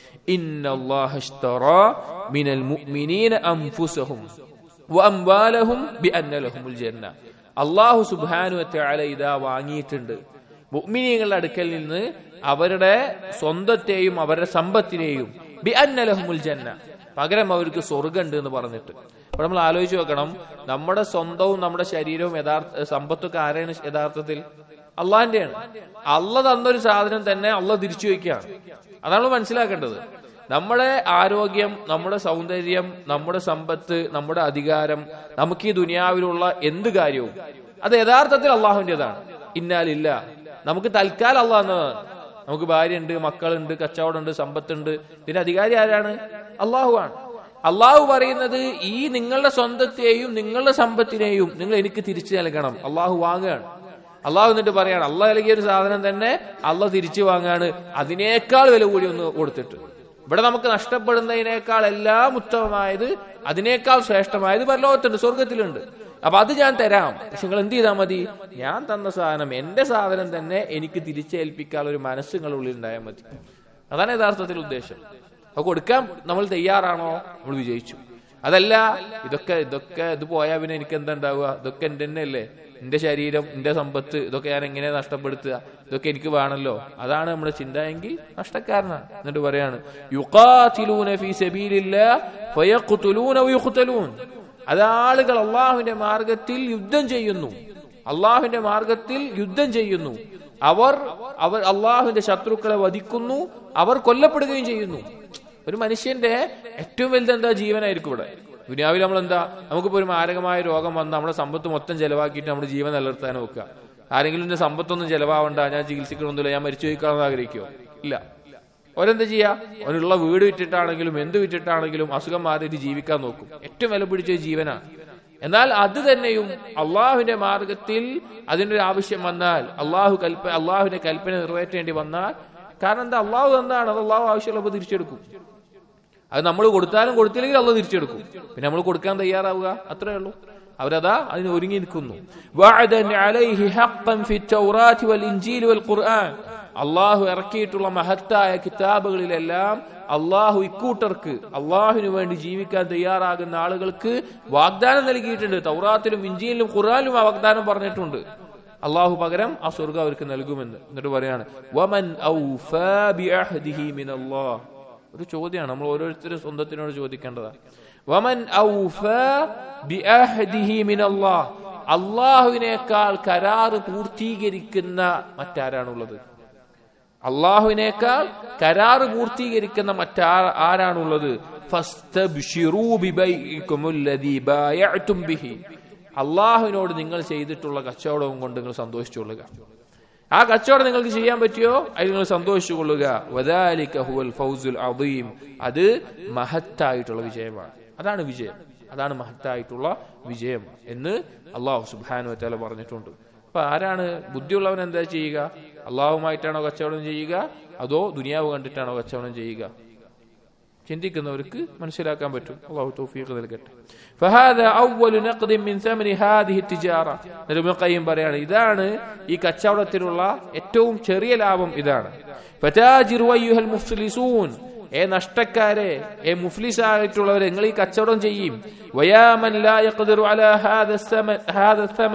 إن الله اشترى من المؤمنين أنفسهم وأموالهم بأن لهم الجنة അള്ളാഹു സുബാനു തആല ഇതാ വാങ്ങിയിട്ടുണ്ട് മുഅ്മിനീങ്ങളുടെ അടുക്കൽ നിന്ന് അവരുടെ സ്വന്തത്തെയും അവരുടെ സമ്പത്തിനെയും ബി അന്നലഹുമുൽ ജന്ന പകരം അവർക്ക് സ്വർഗമുണ്ട് എന്ന് പറഞ്ഞിട്ട് അപ്പൊ നമ്മൾ ആലോചിച്ച് നോക്കണം നമ്മുടെ സ്വന്തവും നമ്മുടെ ശരീരവും യഥാർത്ഥ സമ്പത്തൊക്കെ ആരാണ് യഥാർത്ഥത്തിൽ അള്ളാന്റെയാണ് അള്ള തന്നൊരു സാധനം തന്നെ അള്ള തിരിച്ചു വയ്ക്കുകയാണ് അതാണ് നമ്മൾ മനസ്സിലാക്കേണ്ടത് നമ്മുടെ ആരോഗ്യം നമ്മുടെ സൗന്ദര്യം നമ്മുടെ സമ്പത്ത് നമ്മുടെ അധികാരം നമുക്ക് ഈ ദുനിയാവിലുള്ള എന്ത് കാര്യവും അത് യഥാർത്ഥത്തിൽ അള്ളാഹുവിൻ്റെതാണ് ഇന്നാലില്ല നമുക്ക് തൽക്കാലം അള്ളാഹ് എന്നതാണ് നമുക്ക് ഭാര്യയുണ്ട് മക്കളുണ്ട് കച്ചവടമുണ്ട് സമ്പത്തുണ്ട് ഇതിന്റെ അധികാരി ആരാണ് അള്ളാഹു ആണ് അള്ളാഹു പറയുന്നത് ഈ നിങ്ങളുടെ സ്വന്തത്തെയും നിങ്ങളുടെ സമ്പത്തിനെയും നിങ്ങൾ എനിക്ക് തിരിച്ചു നൽകണം അള്ളാഹു വാങ്ങുകയാണ് അള്ളാഹു എന്നിട്ട് പറയാണ് അള്ളാഹ് നൽകിയ ഒരു സാധനം തന്നെ അള്ളാഹ് തിരിച്ചു വാങ്ങാണ് അതിനേക്കാൾ വില കൂടി ഒന്ന് കൊടുത്തിട്ട് ഇവിടെ നമുക്ക് നഷ്ടപ്പെടുന്നതിനേക്കാൾ എല്ലാം ഉത്തമമായത് അതിനേക്കാൾ ശ്രേഷ്ഠമായത് പരലോകത്തുണ്ട് സ്വർഗത്തിലുണ്ട് അപ്പൊ അത് ഞാൻ തരാം പക്ഷെ നിങ്ങൾ എന്ത് ചെയ്താൽ മതി ഞാൻ തന്ന സാധനം എന്റെ സാധനം തന്നെ എനിക്ക് തിരിച്ചേൽപ്പിക്കാനുള്ള ഒരു മനസ്സ് നിങ്ങളുടെ ഉള്ളിൽ ഉണ്ടായാൽ മതി അതാണ് യഥാർത്ഥത്തിൽ ഉദ്ദേശം അപ്പൊ കൊടുക്കാൻ നമ്മൾ തയ്യാറാണോ നമ്മൾ വിജയിച്ചു അതല്ല ഇതൊക്കെ ഇതൊക്കെ ഇത് പോയാൽ പിന്നെ എനിക്ക് എന്താ ഉണ്ടാവുക ഇതൊക്കെ എന്റെ തന്നെ അല്ലേ എന്റെ ശരീരം എന്റെ സമ്പത്ത് ഇതൊക്കെ ഞാൻ എങ്ങനെ നഷ്ടപ്പെടുത്തുക ഇതൊക്കെ എനിക്ക് വേണമല്ലോ അതാണ് നമ്മുടെ ചിന്ത എങ്കിൽ നഷ്ടക്കാരനാണ് എന്നിട്ട് പറയാണ് യുഖാതിലൂന ഫീ സബീലില്ലാഹ് ഫയഖ്തുലൂന വയുഖ്തലൂൻ അത് ആളുകൾ അള്ളാഹുവിന്റെ മാർഗത്തിൽ യുദ്ധം ചെയ്യുന്നു അള്ളാഹുവിന്റെ മാർഗത്തിൽ യുദ്ധം ചെയ്യുന്നു അവർ അവർ അള്ളാഹുവിന്റെ ശത്രുക്കളെ വധിക്കുന്നു അവർ കൊല്ലപ്പെടുകയും ചെയ്യുന്നു ഒരു മനുഷ്യന്റെ ഏറ്റവും വലുത് എന്താ ജീവനായിരിക്കും ഇവിടെ ദുനിയാവിൽ നമ്മൾ എന്താ നമുക്കിപ്പോ ഒരു മാരകമായ രോഗം വന്ന് നമ്മുടെ സമ്പത്ത് മൊത്തം ചെലവാക്കിയിട്ട് നമ്മുടെ ജീവൻ നിലനിർത്താൻ നോക്കുക ആരെങ്കിലും എന്റെ സമ്പത്തൊന്നും ചെലവാവണ്ട ഞാൻ ചികിത്സിക്കണമെന്നില്ല ഞാൻ മരിച്ചു പോയിക്കാണെന്ന് ആഗ്രഹിക്കുമോ ഇല്ല അവരെന്താ ചെയ്യാ അവനുള്ള വീട് വിറ്റിട്ടാണെങ്കിലും എന്ത് വിറ്റിട്ടാണെങ്കിലും അസുഖം മാറിയിട്ട് ജീവിക്കാൻ നോക്കും ഏറ്റവും വില പിടിച്ച ജീവനാണ് എന്നാൽ അത് തന്നെയും അള്ളാഹുവിന്റെ മാർഗത്തിൽ അതിന്റെ ഒരു ആവശ്യം വന്നാൽ അള്ളാഹു കൽപ്പ അള്ളാഹുവിന്റെ കൽപ്പന നിറവേറ്റേണ്ടി വന്നാൽ കാരണം എന്താ അള്ളാഹു എന്താണ് അത് അള്ളാഹു ആവശ്യമുള്ളപ്പോൾ തിരിച്ചെടുക്കും അത് നമ്മൾ കൊടുത്താലും കൊടുത്തില്ലെങ്കിൽ അള്ള തിരിച്ചെടുക്കും പിന്നെ നമ്മൾ കൊടുക്കാൻ തയ്യാറാവുക അത്രേ ഉള്ളൂ അവരതാ അതിന് ഒരുങ്ങി നിൽക്കുന്നു വഅദൻ അലൈഹി ഹഖ്ഖൻ ഫി തൗറാത്തി വൽ ഇൻജീൽ വൽ ഖുർആൻ അള്ളാഹു ഇറക്കിയിട്ടുള്ള മഹത്തായ കിതാബുകളിലെല്ലാം അള്ളാഹു ഇക്കൂട്ടർക്ക് അള്ളാഹുവിന് വേണ്ടി ജീവിക്കാൻ തയ്യാറാകുന്ന ആളുകൾക്ക് വാഗ്ദാനം നൽകിയിട്ടുണ്ട് തൗറാത്തിലും ഇഞ്ചിയിലും ഖുർആാനിലും ആ വാഗ്ദാനം പറഞ്ഞിട്ടുണ്ട് അള്ളാഹു പകരം ആ സ്വർഗം അവർക്ക് നൽകുമെന്ന് എന്നിട്ട് പറയാണ് വമൻ ഔഫാ ബിഅഹ്ദിഹി മിനല്ലാഹ് ഒരു ചോദ്യമാണ് നമ്മൾ ഓരോരുത്തരും സ്വന്തത്തിനോട് ചോദിക്കേണ്ടതാണ് വമൻ ഔഫാ ബിഅഹ്ദിഹി മിനല്ലാഹ് അള്ളാഹുവിനേക്കാൾ കരാറ് പൂർത്തീകരിക്കുന്ന മറ്റാരാണുള്ളത് അള്ളാഹുവിനേക്കാൾ കരാറ് പൂർത്തീകരിക്കുന്ന മറ്റാ ആരാണുള്ളത് ഫസ്തബ്ശിറൂ ബിബൈഇകുമുല്ലദീ ബായഅ്തും ബിഹി അള്ളാഹുവിനോട് നിങ്ങൾ ചെയ്തിട്ടുള്ള കച്ചവടവും കൊണ്ട് നിങ്ങൾ സന്തോഷിച്ചുകൊള്ളുക ആ കച്ചവടം നിങ്ങൾക്ക് ചെയ്യാൻ പറ്റിയോ അതിൽ നിങ്ങൾ സന്തോഷിച്ചു കൊള്ളുക വദാലിക ഹുവൽ ഫൗസുൽ അദീം അത് മഹത്തായിട്ടുള്ള വിജയമാണ് അതാണ് വിജയം അതാണ് മഹത്തായിട്ടുള്ള വിജയം എന്ന് അള്ളാഹു സുബ്ഹാനു വതആല പറഞ്ഞിട്ടുണ്ട് അപ്പൊ ആരാണ് ബുദ്ധിയുള്ളവൻ എന്താ ചെയ്യുക അള്ളാഹുമായിട്ടാണോ കച്ചവടം ചെയ്യുക അതോ ദുനിയാവ് കണ്ടിട്ടാണോ കച്ചവടം ചെയ്യുക ചിന്തിക്കുന്നവർക്ക് മനസ്സിലാക്കാൻ പറ്റും അള്ളാഹു തൗഫീഖ് നൽകട്ടെ ഫഹാദ അവ്വലു നഖ്ദിൻ മിൻ സമനി ഹാദിഹി തിജാറ ഇബ്നു ഖയ്യിം പറയാണ് ഇതാണ് ഈ കച്ചവടത്തിലുള്ള ഏറ്റവും ചെറിയ ലാഭം ഇതാണ് ഫതാജിറു അയ്യുഹൽ മുഫ്ലിസൂൻ ഏ നഷ്ടക്കാരെ ഏ മുഫ്ലിസ് ആയിട്ടുള്ളവരെ നിങ്ങൾ ഈ കച്ചവടം ചെയ്യും വയാമൻ ലാ യഖ്ദിറു അലാ ഹാദ സമൻ ഹാദ സമൻ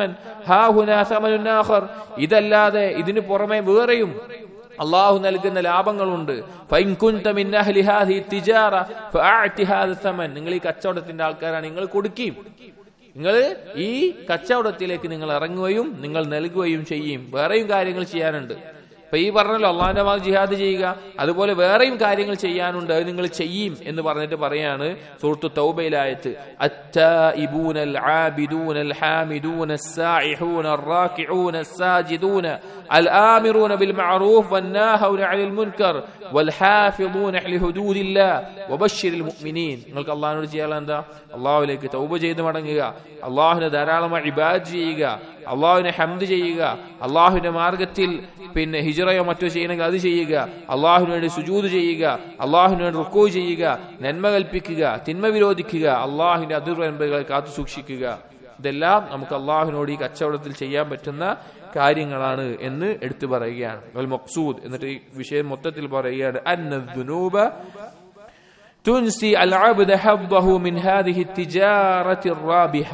ഹാ ഹുനാ സമനുൻ ആഖർ ഇതല്ലാതെ ഇതിനു പുറമെ വേറെയും അള്ളാഹു നൽകുന്ന ലാഭങ്ങളുണ്ട് ഫൈൻ കുൻത മിൻ അഹ്ലി ഹാദിഹി തിജാറ ഫഅഅതി ഹാദ സമൻ നിങ്ങൾ ഈ കച്ചവടത്തിന്റെ ആൾക്കാരാണ് നിങ്ങൾ കൊടുക്കുകയും നിങ്ങൾ ഈ കച്ചവടത്തിലേക്ക് നിങ്ങൾ ഇറങ്ങുകയും നിങ്ങൾ നൽകുകയും ചെയ്യും വേറെയും കാര്യങ്ങൾ ചെയ്യാനുണ്ട് അപ്പൊ ഈ പറഞ്ഞല്ലോ അള്ളാഹിന്റെ മാർഗ് ജിഹാദ് ചെയ്യുക അതുപോലെ വേറെയും കാര്യങ്ങൾ ചെയ്യാനുണ്ട് അത് നിങ്ങൾ ചെയ്യും എന്ന് പറഞ്ഞിട്ട് പറയാണ് സുഹൃത്തു തൗബയിലായത്ത് التائبون العابدون الحامدون السائحون الراكعون الساجدون الآمرون بالمعروف والناهون عن المنكر والحافظون لحدود الله وبشر المؤمنين നിങ്ങൾക്ക് അള്ളാഹിനോട് ചെയ്യാനുള്ള എന്താ അള്ളാഹുലേക്ക് തൗബ ചെയ്ത് മടങ്ങുക അള്ളാഹുവിനെ ധാരാളമായി ഇബാദ് ചെയ്യുക അള്ളാഹുവിനെ ഹംദ് ചെയ്യുക അള്ളാഹുവിന്റെ മാർഗത്തിൽ പിന്നെ ഹിജറയോ മറ്റോ ചെയ്യണമെങ്കിൽ അത് ചെയ്യുക അള്ളാഹുവിന് വേണ്ടി സുജൂത് ചെയ്യുക അള്ളാഹുവിന് വേണ്ടി റുക്കോ ചെയ്യുക നന്മ കൽപ്പിക്കുക തിന്മ വിരോധിക്കുക അള്ളാഹുവിന്റെ അതിർവൻപുകളെ കാത്തു സൂക്ഷിക്കുക ഇതെല്ലാം നമുക്ക് അള്ളാഹുവിനോട് ഈ കച്ചവടത്തിൽ ചെയ്യാൻ പറ്റുന്ന കാര്യങ്ങളാണ് എന്ന് എടുത്തു പറയുകയാണ് അൽ മക്സൂദ് എന്നിട്ട് ഈ വിഷയം മൊത്തത്തിൽ പറയുകയാണ് അന്നദ്ദുനൂബ തുൻസി അൽ അബ്ദ ഹബ്ബഹു മിൻ ഹാദിഹി തിജാറത്തി റാബിഹ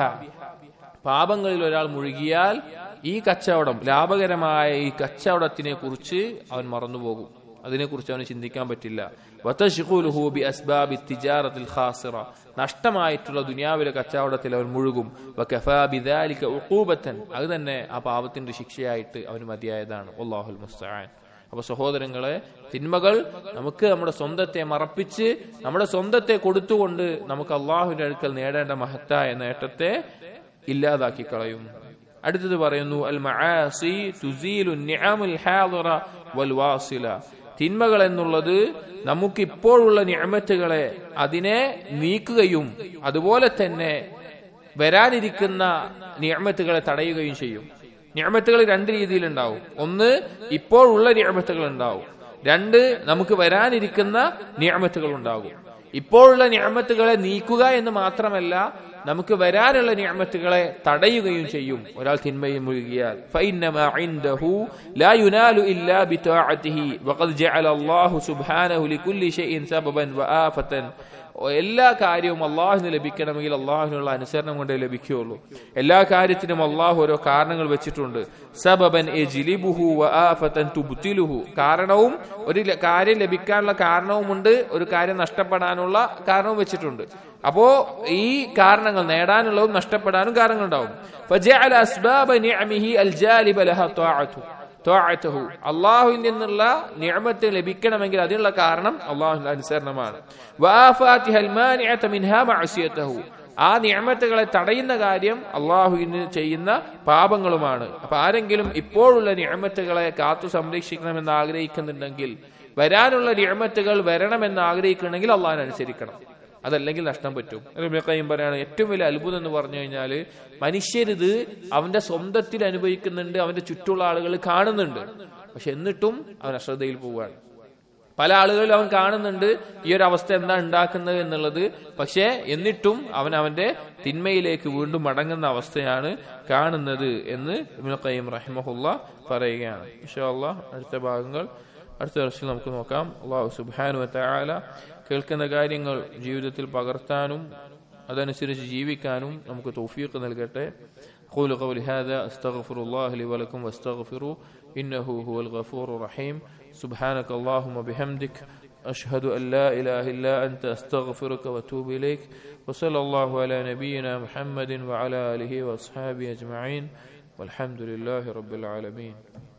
പാപങ്ങളിൽ ഒരാൾ മുഴുകിയാൽ ഈ കച്ചവടം ലാഭകരമായ ഈ കച്ചവടത്തിനെ കുറിച്ച് അവൻ മറന്നുപോകും അതിനെക്കുറിച്ച് അവന് ചിന്തിക്കാൻ പറ്റില്ല വതശ്ഗുലുഹു ബി അസ്ബാബി തിജാറത്തിൽ ഖാസിറ നഷ്ടമായിട്ടുള്ള ദുനിയാവിലെ കച്ചവടത്തിൽ അവൻ മുഴുകും വകഫാ ബിദാലിക ഉഖൂബത്തൻ അത് തന്നെ ആ പാപത്തിന്റെ ശിക്ഷയായിട്ട് അവന് മതിയായതാണ് വല്ലാഹുൽ മുസ്തആൻ അപ്പൊ സഹോദരങ്ങളെ തിന്മകൾ നമുക്ക് നമ്മുടെ സ്വന്തത്തെ മറപ്പിച്ച് നമ്മുടെ സ്വന്തത്തെ കൊടുത്തുകൊണ്ട് നമുക്ക് അള്ളാഹുവിന്റെ അടുക്കൽ നേടേണ്ട മഹത്തായ നേട്ടത്തെ ഇല്ലാതാക്കി കളയും അടുത്തത് പറയുന്നു അൽ മആസി തുസീലു നിഅമുൽ ഹാദിറ വൽ വാസില തിന്മകൾ എന്നുള്ളത് നമുക്ക് ഇപ്പോഴുള്ള നിഅമത്തുകളെ അതിനെ നീക്കുകയും അതുപോലെ തന്നെ വരാനിരിക്കുന്ന നിയമത്തുകളെ തടയുകയും ചെയ്യും നിയമത്തുകൾ രണ്ട് രീതിയിലുണ്ടാവും ഒന്ന് ഇപ്പോഴുള്ള നിയമത്തുകൾ ഉണ്ടാവും രണ്ട് നമുക്ക് വരാനിരിക്കുന്ന നിയമത്തുകൾ ഉണ്ടാകും ഇപ്പോഴുള്ള നിയമത്തുകളെ നീക്കുക എന്ന് മാത്രമല്ല നമുക്ക് വരാനുള്ള നിയമത്തുകളെ തടയുകയും ചെയ്യും ഒരാൾ തിന്മയും മുഴുകിയാൽ فإنما عنده لا ينال إلا بطاعته وقد جعل الله سبحانه لكل شيء سببا وآفة എല്ലാ കാര്യവും അള്ളാഹുവിന് ലഭിക്കണമെങ്കിൽ അള്ളാഹുവിനുള്ള അനുസരണം കൊണ്ടേ ലഭിക്കുകയുള്ളൂ എല്ലാ കാര്യത്തിനും അള്ളാഹു ഓരോ കാരണങ്ങൾ വെച്ചിട്ടുണ്ട് സബബൻ എജിലിബുഹു വആഫതൻ തുബ്തിലുഹു കാരണവും ഒരു ല- കാര്യം ലഭിക്കാനുള്ള കാരണവുമുണ്ട് ഒരു കാര്യം നഷ്ടപ്പെടാനുള്ള കാരണവും വെച്ചിട്ടുണ്ട് അപ്പോ ഈ കാരണങ്ങൾ നേടാനുള്ളതും നഷ്ടപ്പെടാനും കാരണങ്ങളുണ്ടാവും ഫജഅല അസ്ബാബ നിഅമിഹി അൽജാലിബ ലഹ ത്വാഅതു ത്വാഅതഹു അള്ളാഹുവിൽ നിന്നുള്ള നിഅമത്ത് ലഭിക്കണമെങ്കിൽ അതിനുള്ള കാരണം അള്ളാഹുവിന്റെ അനുസരണമാണ് വആഫാതിഹൽ മാനിഅത മിൻഹാ മഅസിയതഹു ആ നിയമത്തുകളെ തടയുന്ന കാര്യം അള്ളാഹുവിന് ചെയ്യുന്ന പാപങ്ങളുമാണ് അപ്പൊ ആരെങ്കിലും ഇപ്പോഴുള്ള നിയമത്തുകളെ കാത്തു സംരക്ഷിക്കണമെന്ന് ആഗ്രഹിക്കുന്നുണ്ടെങ്കിൽ വരാനുള്ള നിയമത്തുകൾ വരണമെന്ന് ആഗ്രഹിക്കണമെങ്കിൽ അള്ളാഹിനനുസരിക്കണം അതല്ലെങ്കിൽ നഷ്ടം പറ്റും റബിയക്കയും പറയാണ് ഏറ്റവും വലിയ അത്ഭുതം എന്ന് പറഞ്ഞു കഴിഞ്ഞാൽ മനുഷ്യരിത് അവന്റെ സ്വന്തത്തിൽ അനുഭവിക്കുന്നുണ്ട് അവന്റെ ചുറ്റുള്ള ആളുകൾ കാണുന്നുണ്ട് പക്ഷെ എന്നിട്ടും അവൻ അശ്രദ്ധയിൽ പോവുകയാണ് പല ആളുകളിലും അവൻ കാണുന്നുണ്ട് ഈ ഒരു അവസ്ഥ എന്താ ഉണ്ടാക്കുന്നത് എന്നുള്ളത് പക്ഷേ എന്നിട്ടും അവൻ അവന്റെ തിന്മയിലേക്ക് വീണ്ടും മടങ്ങുന്ന അവസ്ഥയാണ് കാണുന്നത് എന്ന് ഇബ്നുൽ ഖയ്യിം റഹിമഹുല്ല പറയുകയാണ് ഇൻഷാ അള്ളാഹ് അടുത്ത ഭാഗങ്ങൾ അടുത്ത വർഷം നമുക്ക് നോക്കാം അള്ളാഹു സുബ്ഹാനു വതആല കേൾക്കുന്ന കാര്യങ്ങൾ ജീവിതത്തിൽ പകർത്താനും അതനുസരിച്ച് ജീവിക്കാനും നമുക്ക് തൗഫീഖ് നൽകട്ടെ أقول قولي هذا أستغفر الله لي ولكم واستغفروا إنه هو الغفور الرحيم سبحانك اللهم بحمدك أشهد أن لا إله إلا أنت أستغفرك وأتوب إليك وصلى الله على نبينا محمد وعلى آله وأصحابه أجمعين والحمد لله رب العالمين